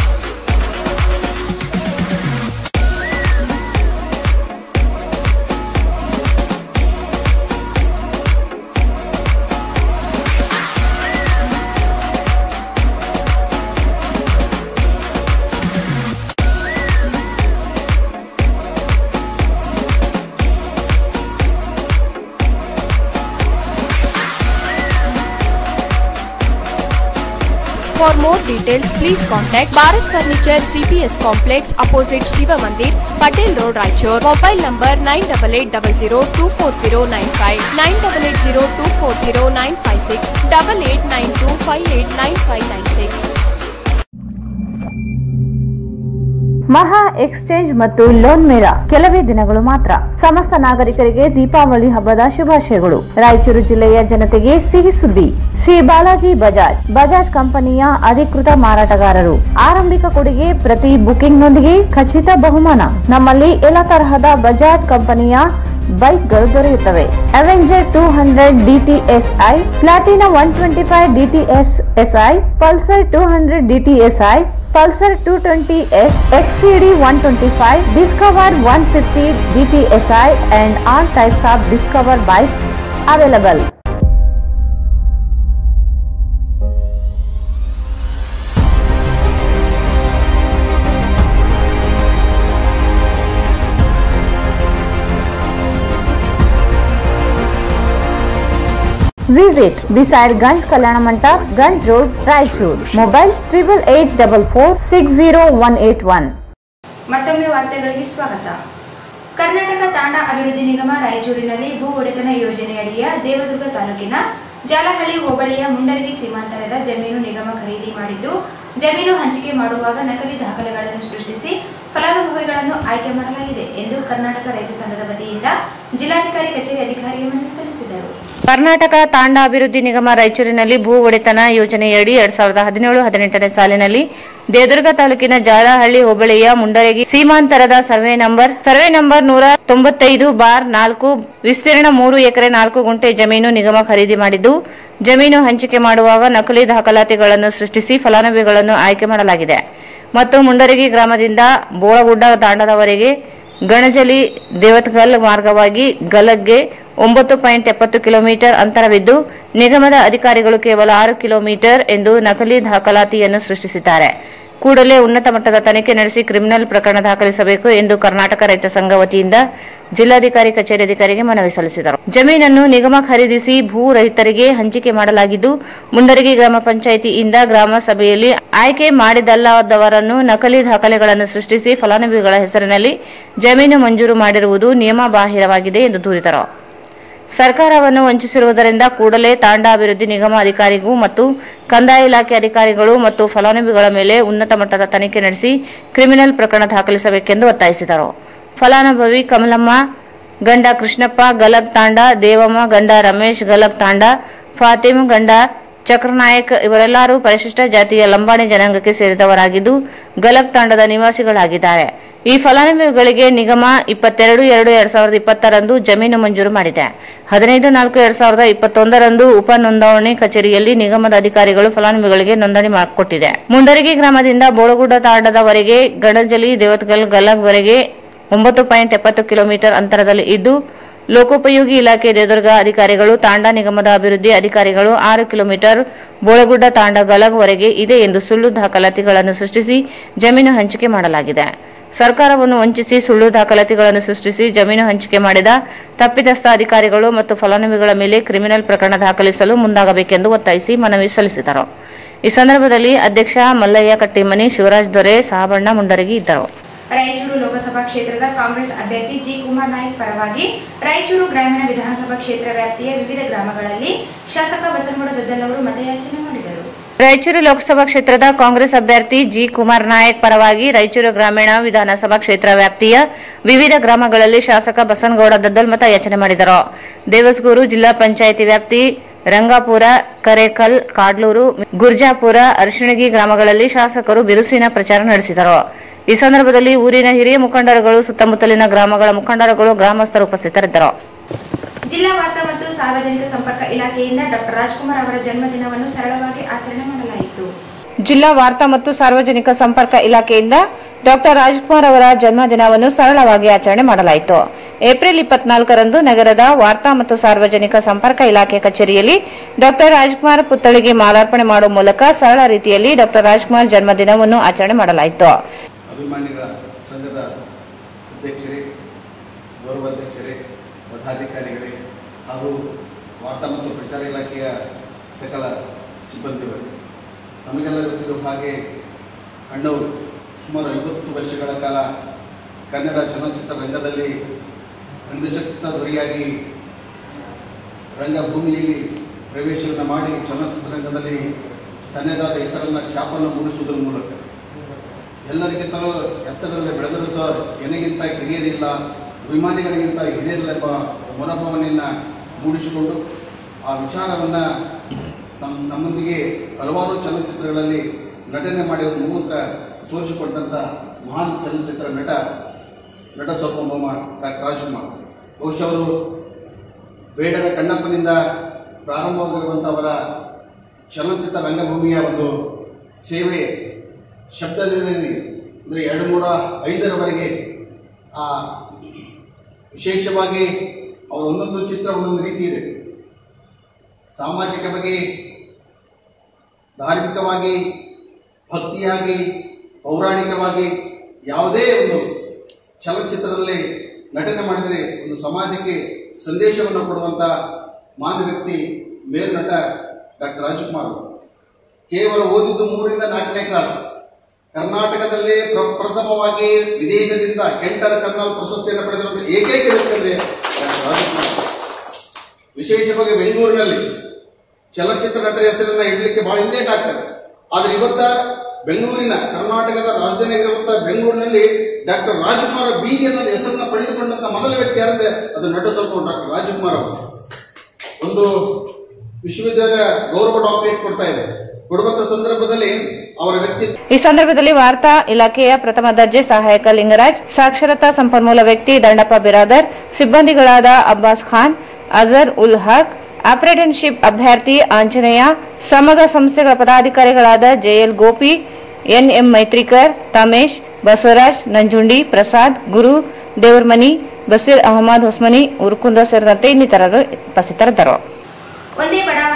For more details, please contact Bharat Furniture CPS Complex opposite Shiva Mandir, Patel Road, Raichur. Mobile number 9880240959, 9880240956, 8892589596. ಮಹಾ exchange ಮತ್ತು loan ಮೇಳ ಕೆಲವೇ ದಿನಗಳು ಮಾತ್ರ ಸಮಸ್ತ ನಾಗರಿಕರಿಗೆ ದೀಪಾವಳಿ ಹಬ್ಬದ ಶುಭಾಶಯಗಳು ರಾಯಚೂರು ಜಿಲ್ಲೆಯ ಜನತೆಗೆ ಸಿಹಿ ಸುದ್ದಿ ಶ್ರೀ ಬಾಲಾಜಿ ಬಜಾಜ್ ಬಜಾಜ್ ಕಂಪನಿಯ ಅಧಿಕೃತ ಮಾರಾಟಗಾರರು ಆರಂಭಿಕ ಕೊಡುಗೆ ಪ್ರತಿ ಬುಕಿಂಗ್ನೊಂದಿಗೆ ಖಚಿತ ಬಹುಮಾನ ನಮ್ಮಲ್ಲಿ ಎಲ್ಲ ತರಹದ ಬಜಾಜ್ ಕಂಪನಿಯ ಬೈಕ್ಗಳು ದೊರೆಯುತ್ತವೆ Avenger two hundred DTSi Platina one twenty five DTS SI Pulsar two hundred DTSi Pulsar two twenty S XCD one twenty five Discover one fifty DTSi and all types of Discover bikes available Visit beside Ganj Kalyana Mandap, Ganj Road, Raichur. Mobile triple eight double four six zero one eight one. ಮತ್ತೊಮ್ಮೆ ವಾರ್ತೆಗಳಿಗೆ ಸ್ವಾಗತ ಕರ್ನಾಟಕ ತಾಂಡಾ ಅಭಿವೃದ್ಧಿ ನಿಗಮ ರಾಯಚೂರಿನಲ್ಲಿ ಭೂ ಒಡೆತನ ಯೋಜನೆಯಡಿಯ ದೇವದುರ್ಗ ತಾಲೂಕಿನ ಜಾಲಹಳ್ಳಿ ಹೋಬಳಿಯ ಮುಂಡರಗಿ ಸೀಮಾಂತರದ ಜಮೀನು ನಿಗಮ ಖರೀದಿ ಮಾಡಿದ್ದು ಜಮೀನು ಹಂಚಿಕೆ ಮಾಡುವಾಗ ನಕಲಿ ದಾಖಲೆಗಳನ್ನು ಸೃಷ್ಟಿಸಿ ಫಲಾನುಭವಿಗಳನ್ನು ಆಯ್ಕೆ ಮಾಡಲಾಗಿದೆ ಎಂದು ಕರ್ನಾಟಕ ರೈತ ಸಂಘದ ವತಿಯಿಂದ ಜಿಲ್ಲಾಧಿಕಾರಿ ಕಚೇರಿ ಅಧಿಕಾರಿಗೆ ಮನವಿ ಸಲ್ಲಿಸಿದರು ಕರ್ನಾಟಕ ತಾಂಡಾ ಅಭಿವೃದ್ಧಿ ನಿಗಮ ರಾಯಚೂರಿನಲ್ಲಿ ಭೂ ಒಡೆತನ ಯೋಜನೆಯಡಿ ಎರಡ್ ಸಾವಿರದ ಹದಿನೇಳು ಹದಿನೆಂಟನೇ ಸಾಲಿನಲ್ಲಿ ದೇದುರ್ಗ ತಾಲೂಕಿನ ಜಾಲಹಳ್ಳಿ ಹೋಬಳಿಯ ಮುಂಡರಗಿ ಸೀಮಾಂತರದ ಸರ್ವೆ ನಂಬರ್ ಸರ್ವೆ ನಂಬರ್ ನೂರ ತೊಂಬತ್ತೈದು ಬಾರ್ ನಾಲ್ಕು ವಿಸ್ತೀರ್ಣ ಮೂರು ಎಕರೆ ನಾಲ್ಕು ಗುಂಟೆ ಜಮೀನು ನಿಗಮ ಖರೀದಿ ಮಾಡಿದ್ದು ಜಮೀನು ಹಂಚಿಕೆ ಮಾಡುವಾಗ ನಕಲಿ ದಾಖಲಾತಿಗಳನ್ನು ಸೃಷ್ಟಿಸಿ ಫಲಾನುಭವಿಗಳನ್ನು ಆಯ್ಕೆ ಮಾಡಲಾಗಿದೆ ಮತ್ತು ಮುಂಡರಗಿ ಗ್ರಾಮದಿಂದ ಬೋಳಗುಡ್ಡ ತಾಂಡದವರೆಗೆ ಗಣಜಲಿ ದೇವತ್ಗಲ್ ಮಾರ್ಗವಾಗಿ ಗಲಗ್ಗೆ ಒಂಬತ್ತು ಪಾಯಿಂಟ್ ಎಪ್ಪತ್ತು ಕಿಲೋಮೀಟರ್ ಅಂತರವಿದ್ದು ನಿಗಮದ ಅಧಿಕಾರಿಗಳು ಕೇವಲ ಆರು ಕಿಲೋಮೀಟರ್ ಎಂದು ನಕಲಿ ದಾಖಲಾತಿಯನ್ನು ಸೃಷ್ಟಿಸಿದ್ದಾರೆ ಕೂಡಲೇ ಉನ್ನತ ಮಟ್ಟದ ತನಿಖೆ ನಡೆಸಿ ಕ್ರಿಮಿನಲ್ ಪ್ರಕರಣ ದಾಖಲಿಸಬೇಕು ಎಂದು ಕರ್ನಾಟಕ ರೈತ ಸಂಘ ವತಿಯಿಂದ ಜಿಲ್ಲಾಧಿಕಾರಿ ಕಚೇರಿ ಅಧಿಕಾರಿಗೆ ಮನವಿ ಸಲ್ಲಿಸಿದರು ಜಮೀನನ್ನು ನಿಗಮ ಖರೀದಿಸಿ ಭೂ ರಹಿತರಿಗೆ ಹಂಚಿಕೆ ಮಾಡಲಾಗಿದ್ದು ಮುಂಡರಗಿ ಗ್ರಾಮ ಪಂಚಾಯಿತಿಯಿಂದ ಗ್ರಾಮ ಸಭೆಯಲ್ಲಿ ಆಯ್ಕೆ ಮಾಡಿದಲ್ಲದವರನ್ನು ನಕಲಿ ದಾಖಲೆಗಳನ್ನು ಸೃಷ್ಟಿಸಿ ಫಲಾನುಭವಿಗಳ ಹೆಸರಿನಲ್ಲಿ ಜಮೀನು ಮಂಜೂರು ಮಾಡಿರುವುದು ನಿಯಮಬಾಹಿರವಾಗಿದೆ ಎಂದು ದೂರಿದರು ಸರ್ಕಾರವನ್ನು ವಂಚಿಸಿರುವುದರಿಂದ ಕೂಡಲೇ ತಾಂಡಾ ಅಭಿವೃದ್ಧಿ ನಿಗಮ ಅಧಿಕಾರಿಗೂ ಮತ್ತು ಕಂದಾಯ ಇಲಾಖೆ ಅಧಿಕಾರಿಗಳು ಮತ್ತು ಫಲಾನುಭವಿಗಳ ಮೇಲೆ ಉನ್ನತ ಮಟ್ಟದ ತನಿಖೆ ನಡೆಸಿ ಕ್ರಿಮಿನಲ್ ಪ್ರಕರಣ ದಾಖಲಿಸಬೇಕೆಂದು ಒತ್ತಾಯಿಸಿದರು ಫಲಾನುಭವಿ ಕಮಲಮ್ಮ ಗಂಡ ಕೃಷ್ಣಪ್ಪ ಗಲಗ್ ತಾಂಡ ದೇವಮ್ಮ ಗಂಡ ರಮೇಶ್ ಗಲಗ್ ತಾಂಡ ಫಾತಿಮ್ ಗಂಡ ಚಕ್ರನಾಯಕ್ ಇವರೆಲ್ಲರೂ ಪರಿಶಿಷ್ಟ ಜಾತಿಯ ಲಂಬಾಣಿ ಜನಾಂಗಕ್ಕೆ ಸೇರಿದವರಾಗಿದ್ದು ಗಲಗ್ ತಾಂಡದ ನಿವಾಸಿಗಳಾಗಿದ್ದಾರೆ ಈ ಫಲಾನುಭವಿಗಳಿಗೆ ನಿಗಮ ಇಪ್ಪತ್ತೆರಡು ಎರಡು ಎರಡ್ ಸಾವಿರದ ಇಪ್ಪತ್ತರಂದು ಜಮೀನು ಮಂಜೂರು ಮಾಡಿದೆ ಹದಿನೈದು ನಾಲ್ಕು ಎರಡ್ ಸಾವಿರದ ಇಪ್ಪತ್ತೊಂದರಂದು ಉಪ ನೋಂದಣಿ ಕಚೇರಿಯಲ್ಲಿ ನಿಗಮದ ಅಧಿಕಾರಿಗಳು ಫಲಾನುಭವಿಗಳಿಗೆ ನೋಂದಣಿ ಮಾಡಿಕೊಟ್ಟಿದೆ ಮುಂಡರಗಿ ಗ್ರಾಮದಿಂದ ಬೋಳಗುಡ್ಡ ತಾಂಡದವರೆಗೆ ಗಡಂಜಲಿ ದೇವತ್ಗಲ್ ಗಲಗ್ವರೆಗೆ ಒಂಬತ್ತು ಪಾಯಿಂಟ್ ಎಪ್ಪತ್ತು ಕಿಲೋಮೀಟರ್ ಅಂತರದಲ್ಲಿ ಇದ್ದು ಲೋಕೋಪಯೋಗಿ ಇಲಾಖೆ ದೇವದುರ್ಗ ಅಧಿಕಾರಿಗಳು ತಾಂಡಾ ನಿಗಮದ ಅಭಿವೃದ್ಧಿ ಅಧಿಕಾರಿಗಳು ಆರು ಕಿಲೋಮೀಟರ್ ಬೋಳಗುಡ್ಡ ತಾಂಡ ಗಲಗ್ವರೆಗೆ ಇದೆ ಎಂದು ಸುಳ್ಳು ದಾಖಲಾತಿಗಳನ್ನು ಸೃಷ್ಟಿಸಿ ಜಮೀನು ಹಂಚಿಕೆ ಮಾಡಲಾಗಿದೆ ಸರ್ಕಾರವನ್ನು ವಂಚಿಸಿ ಸುಳ್ಳು ದಾಖಲಾತಿಗಳನ್ನು ಸೃಷ್ಟಿಸಿ ಜಮೀನು ಹಂಚಿಕೆ ಮಾಡಿದ ತಪ್ಪಿತಸ್ಥ ಅಧಿಕಾರಿಗಳು ಮತ್ತು ಫಲಾನುಭವಿಗಳ ಮೇಲೆ ಕ್ರಿಮಿನಲ್ ಪ್ರಕರಣ ದಾಖಲಿಸಲು ಮುಂದಾಗಬೇಕೆಂದು ಒತ್ತಾಯಿಸಿ ಮನವಿ ಸಲ್ಲಿಸಿದರು ಈ ಸಂದರ್ಭದಲ್ಲಿ ಅಧ್ಯಕ್ಷ ಮಲ್ಲಯ್ಯ ಕಟ್ಟಿಮನಿ ಶಿವರಾಜ್ ದೊರೆ ಸಾಬಣ್ಣ ಮುಂಡರಗಿ ಇದ್ದರು ರಾಯಚೂರು ಲೋಕಸಭಾ ಕ್ಷೇತ್ರದ ಕಾಂಗ್ರೆಸ್ ಅಭ್ಯರ್ಥಿ ಜಿ ಕುಮಾರ್ ನಾಯ್ಕ್ ಪರವಾಗಿ ರಾಯಚೂರು ಗ್ರಾಮೀಣ ವಿಧಾನಸಭಾ ಕ್ಷೇತ್ರ ವ್ಯಾಪ್ತಿಯ ವಿವಿಧ ಗ್ರಾಮಗಳಲ್ಲಿ ಶಾಸಕ ಬಸನಗೌಡ ದದ್ದಲ್ ಅವರು ಮತಯಾಚನೆ ಮಾಡಿದರು ರಾಯಚೂರು ಲೋಕಸಭಾ ಕ್ಷೇತ್ರದ ಕಾಂಗ್ರೆಸ್ ಅಭ್ಯರ್ಥಿ ಜಿ ಕುಮಾರ್ ನಾಯಕ್ ಪರವಾಗಿ ರಾಯಚೂರು ಗ್ರಾಮೀಣ ವಿಧಾನಸಭಾ ಕ್ಷೇತ್ರ ವ್ಯಾಪ್ತಿಯ ವಿವಿಧ ಗ್ರಾಮಗಳಲ್ಲಿ ಶಾಸಕ ಬಸನಗೌಡ ದದ್ದಲ್ ಮತಯಾಚನೆ ಮಾಡಿದರು ದೇವಸ್ಗೂರು ಜಿಲ್ಲಾ ಪಂಚಾಯಿತಿ ವ್ಯಾಪ್ತಿ ರಂಗಾಪುರ ಕರೇಕಲ್ ಕಾಡ್ಲೂರು ಗುರ್ಜಾಪುರ ಅರಿಶಿಣಗಿ ಗ್ರಾಮಗಳಲ್ಲಿ ಶಾಸಕರು ಬಿರುಸಿನ ಪ್ರಚಾರ ನಡೆಸಿದರು ಈ ಸಂದರ್ಭದಲ್ಲಿ ಊರಿನ ಹಿರಿಯ ಮುಖಂಡರುಗಳು ಸುತ್ತಮುತ್ತಲಿನ ಗ್ರಾಮಗಳ ಮುಖಂಡರುಗಳು ಗ್ರಾಮಸ್ಥರು ಉಪಸ್ಥಿತರಿದ್ದರು ಜಿಲ್ಲಾ ವಾರ್ತಾ ಮತ್ತು ಸಾರ್ವಜನಿಕ ಸಂಪರ್ಕ ಇಲಾಖೆಯಿಂದ ಡಾಕ್ಟರ್ ರಾಜ್ಕುಮಾರ್ ಅವರ ಜನ್ಮದಿನವನ್ನು ಸರಳವಾಗಿ ಆಚರಣೆ ಮಾಡಲಾಯಿತು ಜಿಲ್ಲಾ ವಾರ್ತಾ ಮತ್ತು ಸಾರ್ವಜನಿಕ ಸಂಪರ್ಕ ಇಲಾಖೆಯಿಂದ ಡಾಕ್ಟರ್ ರಾಜ್ಕುಮಾರ್ ಅವರ ಜನ್ಮದಿನವನ್ನು ಸರಳವಾಗಿ ಆಚರಣೆ ಮಾಡಲಾಯಿತು ಏಪ್ರಿಲ್ ಇಪ್ಪತ್ನಾಲ್ಕರಂದು ನಗರದ ವಾರ್ತಾ ಮತ್ತು ಸಾರ್ವಜನಿಕ ಸಂಪರ್ಕ ಇಲಾಖೆ ಕಚೇರಿಯಲ್ಲಿ ಡಾಕ್ಟರ್ ರಾಜ್ಕುಮಾರ್ ಪುತ್ಥಳಿಗೆ ಮಾಲಾರ್ಪಣೆ ಮಾಡುವ ಮೂಲಕ ಸರಳ ರೀತಿಯಲ್ಲಿ ಡಾಕ್ಟರ್ ರಾಜ್ಕುಮಾರ್ ಜನ್ಮದಿನವನ್ನು ಆಚರಣೆ ಮಾಡಲಾಯಿತು ಅಭಿಮಾನಿಗಳ ಸಂಘದ ಅಧ್ಯಕ್ಷರೇ ಗೌರವ ಅಧ್ಯಕ್ಷರೇ ಪದಾಧಿಕಾರಿಗಳೇ ಹಾಗೂ ವಾರ್ತಾ ಮತ್ತು ಪ್ರಚಾರ ಇಲಾಖೆಯ ಸಕಲ ಸಿಬ್ಬಂದಿಗಳು ನಮಗೆಲ್ಲ ಗೊತ್ತಿರುವ ಹಾಗೆ ಅಣ್ಣವರು ಸುಮಾರು ಐವತ್ತು ವರ್ಷಗಳ ಕಾಲ ಕನ್ನಡ ಚಲನಚಿತ್ರ ರಂಗದಲ್ಲಿ ರಂಗಶಕ್ತ ದೊರೆಯಾಗಿ ರಂಗಭೂಮಿಯಲ್ಲಿ ಪ್ರವೇಶವನ್ನು ಮಾಡಿ ಚಲನಚಿತ್ರರಂಗದಲ್ಲಿ ತನ್ನದಾದ ಹೆಸರನ್ನು ಛಾಪನ್ನು ಮೂಡಿಸುವುದರ ಮೂಲಕ ಎಲ್ಲರಿಗಿಂತಲೂ ಎತ್ತರದಲ್ಲಿ ಬೆಳೆದರೂ ಸಹ ನನಗಿಂತ ಹಿರಿಯರಿಲ್ಲ ಅಭಿಮಾನಿಗಳಿಗಿಂತ ಹಿರಿಯರಿಲ್ಲ ಎಂಬ ಮನೋಭಾವನೆಯನ್ನು ಮೂಡಿಸಿಕೊಂಡು ಆ ವಿಚಾರವನ್ನು ನಮ್ಮ ನಮ್ಮೊಂದಿಗೆ ಹಲವಾರು ಚಲನಚಿತ್ರಗಳಲ್ಲಿ ನಟನೆ ಮಾಡುವ ಮೂಲಕ ತೋರಿಸಿಕೊಟ್ಟಂಥ ಮಹಾನ್ ಚಲನಚಿತ್ರ ನಟ ನಟ ಸ್ವಲ್ಪಂಬಮ್ಮ ಡಾಕ್ಟರ್ ರಾಜ್ಕುಮಾರ್ ಬಹುಶಃ ಅವರು ಬೇಡರ ಕಣ್ಣಪ್ಪನಿಂದ ಪ್ರಾರಂಭವಾಗಿರುವಂಥ ಅವರ ಚಲನಚಿತ್ರ ರಂಗಭೂಮಿಯ ಒಂದು ಸೇವೆ ಶಬ್ದದಲ್ಲಿ ಅಂದರೆ ಎರಡು ನೂರ ಐದರವರೆಗೆ ಆ ವಿಶೇಷವಾಗಿ ಅವರ ಒಂದೊಂದು ಚಿತ್ರ ಒಂದೊಂದು ರೀತಿ ಇದೆ ಸಾಮಾಜಿಕವಾಗಿ ಧಾರ್ಮಿಕವಾಗಿ ಭಕ್ತಿಯಾಗಿ ಪೌರಾಣಿಕವಾಗಿ ಯಾವುದೇ ಒಂದು ಚಲನಚಿತ್ರದಲ್ಲಿ ನಟನೆ ಮಾಡಿದರೆ ಒಂದು ಸಮಾಜಕ್ಕೆ ಸಂದೇಶವನ್ನು ಕೊಡುವಂಥ ಮಾನ್ಯ ವ್ಯಕ್ತಿ ಮೇರು ನಟ ಡಾಕ್ಟರ್ ರಾಜ್ಕುಮಾರ್ ಅವರು. ಕೇವಲ ಓದಿದ್ದು ಮೂರರಿಂದ ನಾಲ್ಕನೇ ಕ್ಲಾಸ್ ಕರ್ನಾಟಕದಲ್ಲಿ ಪ್ರ- ಪ್ರಥಮವಾಗಿ ವಿದೇಶದಿಂದ ಕೆಂಟರ್ ಕರ್ನಲ್ ಪ್ರಶಸ್ತಿಯನ್ನು ಪಡೆದಿರುವಂತಹ ಏಕೈಕ ವ್ಯಕ್ತಿ ಅಂದರೆ ಡಾಕ್ಟರ್ ರಾಜ್ಕುಮಾರ್ ವಿಶೇಷವಾಗಿ ಬೆಂಗಳೂರಿನಲ್ಲಿ ಚಲನಚಿತ್ರ ನಟರ ಹೆಸರನ್ನ ಇಡಲಿಕ್ಕೆ ಬಹಳ ಹಿಂದೇಟ್ ಆಗ್ತದೆ ಆದ್ರೆ ಇವತ್ತ ಬೆಂಗಳೂರಿನ ಕರ್ನಾಟಕದ ರಾಜಧಾನಿಯಾಗಿರುವಂತಹ ಬೆಂಗಳೂರಿನಲ್ಲಿ ಡಾಕ್ಟರ್ ರಾಜ್ಕುಮಾರ್ ಬೀದಿ ಅನ್ನೋ ಹೆಸರನ್ನ ಪಡೆದುಕೊಂಡಂತ ಮೊದಲ ವ್ಯಕ್ತಿ ಯಾರಂದ್ರೆ ಅದು ನಟ ಸ್ವಲ್ಪ ಡಾಕ್ಟರ್ ರಾಜ್ಕುಮಾರ್ ಅವರು ಒಂದು ವಿಶ್ವವಿದ್ಯಾಲಯ ಗೌರವ ಡಾಕ್ಟರೇಟ್ ಕೊಡ್ತಾ ಇದೆ ಕೊಡುವಂತ ಸಂದರ್ಭದಲ್ಲಿ ಅವರ ವ್ಯಕ್ತಿ ಈ ಸಂದರ್ಭದಲ್ಲಿ ವಾರ್ತಾ ಇಲಾಖೆಯ ಪ್ರಥಮ ದರ್ಜೆ ಸಹಾಯಕ ಲಿಂಗರಾಜ್ ಸಾಕ್ಷರತಾ ಸಂಪನ್ಮೂಲ ವ್ಯಕ್ತಿ ದಂಡಪ್ಪ ಬಿರಾದರ್ ಸಿಬ್ಬಂದಿಗಳಾದ ಅಬ್ಬಾಸ್ ಖಾನ್ ಅಜರ್ ಉಲ್ ಹಕ್ ಅಪ್ರೆಂಟಿಸ್ಶಿಪ್ ಅಭ್ಯರ್ಥಿ ಆಂಜನೇಯ ಸಮಗ ಸಂಸ್ಥೆಗಳ ಪದಾಧಿಕಾರಿಗಳಾದ ಜೆಎಲ್ ಗೋಪಿ ಎನ್ಎಂ ಮೈತ್ರಿಕರ್ ತಮೇಶ್ ಬಸವರಾಜ್ ನಂಜುಂಡಿ ಪ್ರಸಾದ್ ಗುರು ದೇವರ್ಮನಿ ಬಸೀರ್ ಅಹಮದ್ ಹೊಸ್ಮನಿ ಉರ್ಕುಂದ ಸೇರಿದಂತೆ ಇನ್ನಿತರರು ಉಪಸ್ಥಿತರಿದ್ದರು ಒಂದೇ ಬಡಾವಣೆ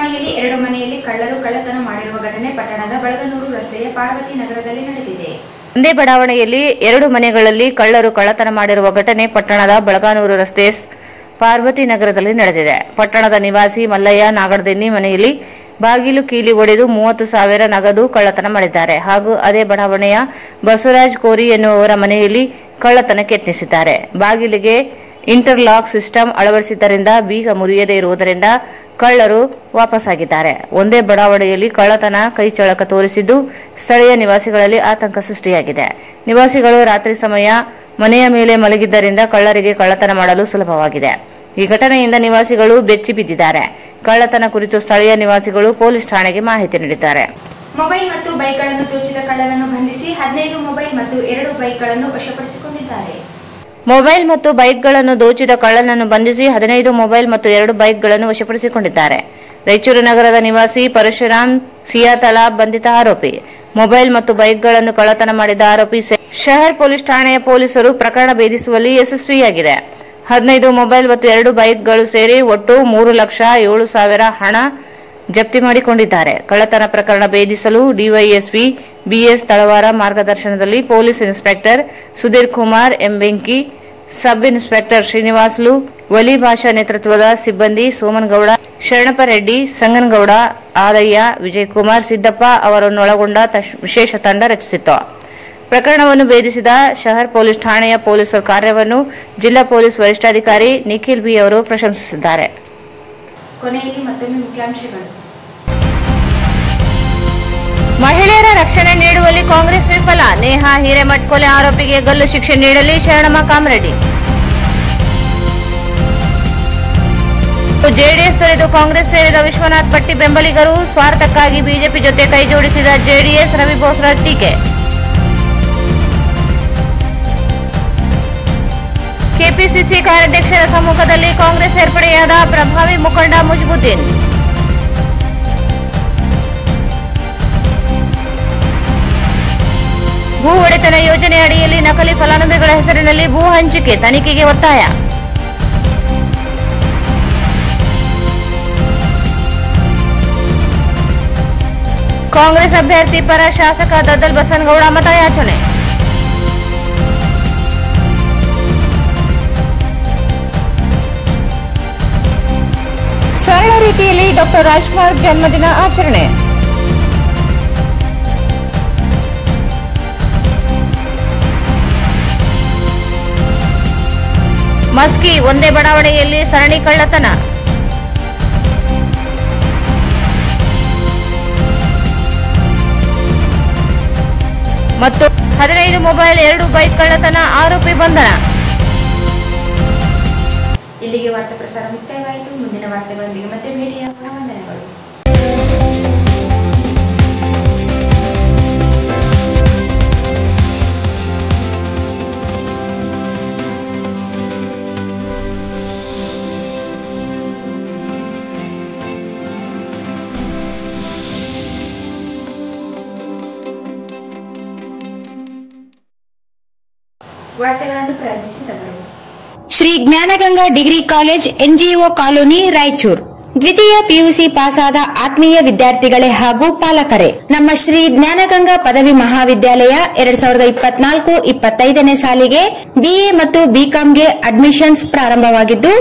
ಬಡಾವಣೆಯಲ್ಲಿ ಎರಡು ಮನೆಯಲ್ಲಿ ಕಳ್ಳರು ಕಳ್ಳತನ ಮಾಡಿರುವ ಘಟನೆ ಪಟ್ಟಣದ ಬಳಗನೂರು ರಸ್ತೆಯ ಪಾರ್ವತಿ ನಗರದಲ್ಲಿ ನಡೆದಿದೆ ಒಂದೇ ಬಡಾವಣೆಯಲ್ಲಿ ಎರಡು ಮನೆಗಳಲ್ಲಿ ಕಳ್ಳರು ಕಳ್ಳತನ ಮಾಡಿರುವ ಘಟನೆ ಪಟ್ಟಣದ ಬಳಗಾನೂರು ರಸ್ತೆ ಸ್- ಪಾರ್ವತಿ ನಗರದಲ್ಲಿ ನಡೆದಿದೆ ಪಟ್ಟಣದ ನಿವಾಸಿ ಮಲ್ಲಯ್ಯ ನಾಗಡದೆನ್ನಿ ಮನೆಯಲ್ಲಿ ಬಾಗಿಲು ಕೀಲಿ ಒಡೆದು ಮೂವತ್ತು ಸಾವಿರ ನಗದು ಕಳ್ಳತನ ಮಾಡಿದ್ದಾರೆ ಹಾಗೂ ಅದೇ ಬಡಾವಣೆಯ ಬಸವರಾಜ್ ಕೋರಿ ಎನ್ನುವವರ ಮನೆಯಲ್ಲಿ ಕಳ್ಳತನಕ್ಕೆ ಯತ್ನಿಸಿದ್ದಾರೆ ಬಾಗಿಲಿಗೆ ಇಂಟರ್ಲಾಕ್ ಸಿಸ್ಟಮ್ ಅಳವಡಿಸಿದ್ದರಿಂದ ಬೀಗ ಮುರಿಯದೇ ಇರುವುದರಿಂದ ಕಳ್ಳರು ವಾಪಸ್ಸಾಗಿದ್ದಾರೆ ಒಂದೇ ಬಡಾವಣೆಯಲ್ಲಿ ಕಳ್ಳತನ ಕೈಚಳಕ ತೋರಿಸಿದ್ದು ಸ್ಥಳೀಯ ನಿವಾಸಿಗಳಲ್ಲಿ ಆತಂಕ ಸೃಷ್ಟಿಯಾಗಿದೆ ನಿವಾಸಿಗಳು ರಾತ್ರಿ ಸಮಯ ಮನೆಯ ಮೇಲೆ ಮಲಗಿದ್ದರಿಂದ ಕಳ್ಳರಿಗೆ ಕಳ್ಳತನ ಮಾಡಲು ಸುಲಭವಾಗಿದೆ ಈ ಘಟನೆಯಿಂದ ನಿವಾಸಿಗಳು ಬೆಚ್ಚಿ ಬಿದ್ದಿದ್ದಾರೆ ಕಳ್ಳತನ ಕುರಿತು ಸ್ಥಳೀಯ ನಿವಾಸಿಗಳು ಪೊಲೀಸ್ ಠಾಣೆಗೆ ಮಾಹಿತಿ ನೀಡಿದ್ದಾರೆ ಮೊಬೈಲ್ ಮತ್ತು ಬೈಕ್ಗಳನ್ನು ದೋಚಿದ ಕಳ್ಳರನ್ನು ಬಂಧಿಸಿ ಹದಿನೈದು ಮೊಬೈಲ್ ಮತ್ತು ಎರಡು ಬೈಕ್ಗಳನ್ನು ವಶಪಡಿಸಿಕೊಂಡಿದ್ದಾರೆ ಮೊಬೈಲ್ ಮತ್ತು ಬೈಕ್ಗಳನ್ನು ದೋಚಿದ ಕಳ್ಳನನ್ನು ಬಂಧಿಸಿ ಹದಿನೈದು ಮೊಬೈಲ್ ಮತ್ತು ಎರಡು ಬೈಕ್ಗಳನ್ನು ವಶಪಡಿಸಿಕೊಂಡಿದ್ದಾರೆ ರಾಯಚೂರು ನಗರದ ನಿವಾಸಿ ಪರಶುರಾಮ್ ಸಿಯಾತಲಾ ಬಂಧಿತ ಆರೋಪಿ ಮೊಬೈಲ್ ಮತ್ತು ಬೈಕ್ಗಳನ್ನು ಕಳ್ಳತನ ಮಾಡಿದ ಆರೋಪಿ ಸೆ- ಶಹರ್ ಪೊಲೀಸ್ ಠಾಣೆಯ ಪೊಲೀಸರು ಪ್ರಕರಣ ಭೇದಿಸುವಲ್ಲಿ ಯಶಸ್ವಿಯಾಗಿದೆ ಹದಿನೈದು ಮೊಬೈಲ್ ಮತ್ತು ಎರಡು ಬೈಕ್ಗಳು ಸೇರಿ ಒಟ್ಟು ಮೂರು ಲಕ್ಷ ಏಳು ಸಾವಿರ ಹಣ ಜಪ್ತಿ ಮಾಡಿಕೊಂಡಿದ್ದಾರೆ ಕಳ್ಳತನ ಪ್ರಕರಣ ಭೇದಿಸಲು ಡಿವೈಎಸ್ಪಿ ಬಿಎಸ್ ತಳವಾರ ಮಾರ್ಗದರ್ಶನದಲ್ಲಿ police inspector Sudhir Kumar M Benki sub inspector ಶ್ರೀನಿವಾಸ್ಲು ವಲಿ ಭಾಷಾ ನೇತೃತ್ವದ ಸಿಬ್ಬಂದಿ ಸೋಮನಗೌಡ ಶರಣಪ್ಪ ರೆಡ್ಡಿ ಸಂಗನಗೌಡ ಆದಯ್ಯ ವಿಜಯಕುಮಾರ್ ಸಿದ್ದಪ್ಪ ಅವರನ್ನೊಳಗೊಂಡ ತಶ್- ವಿಶೇಷ ತಂಡ ರಚಿಸಿತ್ತು ಪ್ರಕರಣವನ್ನು ಭೇದಿಸಿದ ಶಹರ್ ಪೊಲೀಸ್ ಠಾಣೆಯ ಪೊಲೀಸರ ಕಾರ್ಯವನ್ನು ಜಿಲ್ಲಾ ಪೊಲೀಸ್ ವರಿಷ್ಠಾಧಿಕಾರಿ ನಿಖಿಲ್ ಬಿ ಅವರು ಪ್ರಶಂಸಿಸಿದ್ದಾರೆ ಕೊನೆಯಲ್ಲಿ ಮತ್ತೊಮ್ಮೆ ಮುಖ್ಯಾಂಶಗಳು ಮಹಿಳೆಯರ ರಕ್ಷಣೆ ನೀಡುವಲ್ಲಿ ಕಾಂಗ್ರೆಸ್ ವಿಫಲ ನೇಹಾ ಹಿರೇಮಠ್ ಕೊಲೆ ಆರೋಪಿಗೆ ಗಲ್ಲು ಶಿಕ್ಷೆ ನೀಡಲಿ ಶರಣಮ್ಮ ಕಾಮರೆಡ್ಡಿ ಜೆಡಿಎಸ್ ತೊರೆದು ಕಾಂಗ್ರೆಸ್ ಸೇರಿದ ವಿಶ್ವನಾಥ್ ಪಟ್ಟಿ ಬೆಂಬಲಿಗರು ಸ್ವಾರ್ಥಕ್ಕಾಗಿ ಬಿಜೆಪಿ ಜೊತೆ ಕೈಜೋಡಿಸಿದ ಜೆಡಿಎಸ್ ರವಿ ಬೋಸ್ರಾಜ್ ಟೀಕೆ ಕೆಪಿಸಿಸಿ ಕಾರ್ಯಾಧ್ಯಕ್ಷರ ಸಮ್ಮುಖದಲ್ಲಿ ಕಾಂಗ್ರೆಸ್ ಸೇರ್ಪಡೆಯಾದ ಪ್ರಭಾವಿ ಮುಖಂಡ ಮುಜ್ಬುದ್ದೀನ್ ಭೂ ಒಡೆತನ ಯೋಜನೆ ಅಡಿಯಲ್ಲಿ ನಕಲಿ ಫಲಾನುಭವಿಗಳ ಹೆಸರಿನಲ್ಲಿ ಭೂ ಹಂಚಿಕೆ ತನಿಖೆಗೆ ಒತ್ತಾಯ ಕಾಂಗ್ರೆಸ್ ಅಭ್ಯರ್ಥಿ ಪರ ಶಾಸಕ ದದ್ದಲ್ ಬಸನಗೌಡ ಮತಯಾಚನೆ ಸರಳ ರೀತಿಯಲ್ಲಿ ಡಾಕ್ಟರ್ ರಾಜ್ಕುಮಾರ್ ಜನ್ಮದಿನ ಆಚರಣೆ ಮಸ್ಕಿ ಒಂದೇ ಬಡಾವಣೆಯಲ್ಲಿ ಸರಣಿ ಕಳ್ಳತನ ಮತ್ತು ಹದಿನೈದು ಮೊಬೈಲ್ ಎರಡು ಬೈಕ್ ಕಳ್ಳತನ ಆರೋಪಿ ಬಂಧನ ಇಲ್ಲಿಗೆ ವಾರ್ತಾ ಪ್ರಸಾರ ಮುಕ್ತಾಯವಾಯಿತು ಮುಂದಿನ ವಾರ್ತೆಗಳೊಂದಿಗೆ ಮತ್ತೆ ಭೇಟಿಯಾಗೋಣ ವಂದನೆಗಳು ವಾರ್ತೆಗಳನ್ನು ಪ್ರಾರಂಭಿಸಿದವರು Shri Jnanaganga degree college NGO colony Raichur ದ್ವಿತೀಯ ಪಿಯುಸಿ ಪಾಸಾದ ಆತ್ಮೀಯ ವಿದ್ಯಾರ್ಥಿಗಳೇ ಹಾಗೂ ಪಾಲಕರೇ ನಮ್ಮ ಶ್ರೀ ಜ್ಞಾನಗಂಗಾ ಪದವಿ ಮಹಾವಿದ್ಯಾಲಯ ಎರಡ್ ಸಾವಿರದ ಇಪ್ಪತ್ನಾಲ್ಕು ಇಪ್ಪತ್ತೈದನೇ ಸಾಲಿಗೆ ಬಿಎ ಮತ್ತು ಬಿಕಾಂಗೆ ಅಡ್ಮಿಷನ್ಸ್ ಪ್ರಾರಂಭವಾಗಿದ್ದು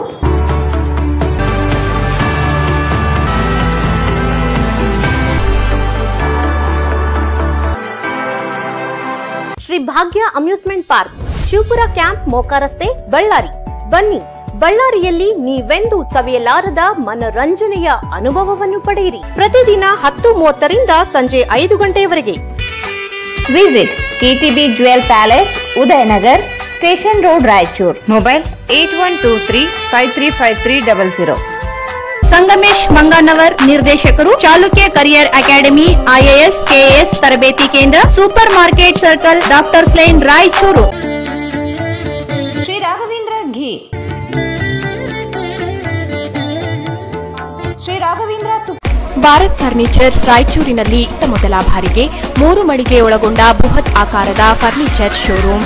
Shri Bhagya amusement park Shivapura camp Moka ರಸ್ತೆ ಬಳ್ಳಾರಿ ಬನ್ನಿ ಬಳ್ಳಾರಿಯಲ್ಲಿ ನೀವೆಂದೂ ಸವಿಯಲಾರದ ಮನರಂಜನೆಯ ಅನುಭವವನ್ನು ಪಡೆಯಿರಿ ಪ್ರತಿದಿನ ಹತ್ತು ಮೂವತ್ತರಿಂದ ಸಂಜೆ ಐದು ಗಂಟೆಯವರೆಗೆ visit KTB jewel palace Udayanagar station road Raichur mobile eight one two three five three five three double zero Sangamesh Manganavar ನಿರ್ದೇಶಕರು Chalukya career academy IAS KAS ತರಬೇತಿ ಕೇಂದ್ರ super market circle doctors line Raichur Shri Raghavendra ghee Shri Raghavendra ತುಪ್ಪ ಭಾರತ್ ಫರ್ನಿಚರ್ಸ್ ರಾಯಚೂರಿನಲ್ಲಿ ಇತ್ತ ಮೊದಲ ಬಾರಿಗೆ ಮೂರು ಮಳಿಗೆ ಒಳಗೊಂಡ ಬೃಹತ್ ಆಕಾರದ furniture showroom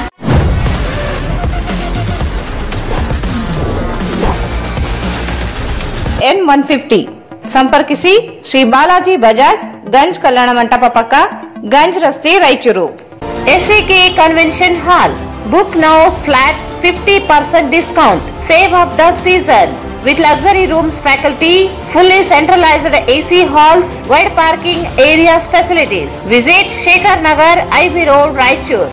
N one fifty ಸಂಪರ್ಕಿಸಿ ಶ್ರೀ ಬಾಲಾಜಿ ಬಜಾಜ್ ಗಂಜ್ ಕಲ್ಯಾಣ ಮಂಟಪ ಪಕ್ಕ ಗಂಜ್ ರಸ್ತೆ Raichur SAK convention hall book now flat fifty percent discount save of the season with luxury rooms faculty, fully centralized AC halls, wide parking areas facilities. Visit Shekhar Nagar, IB Road, Raichur.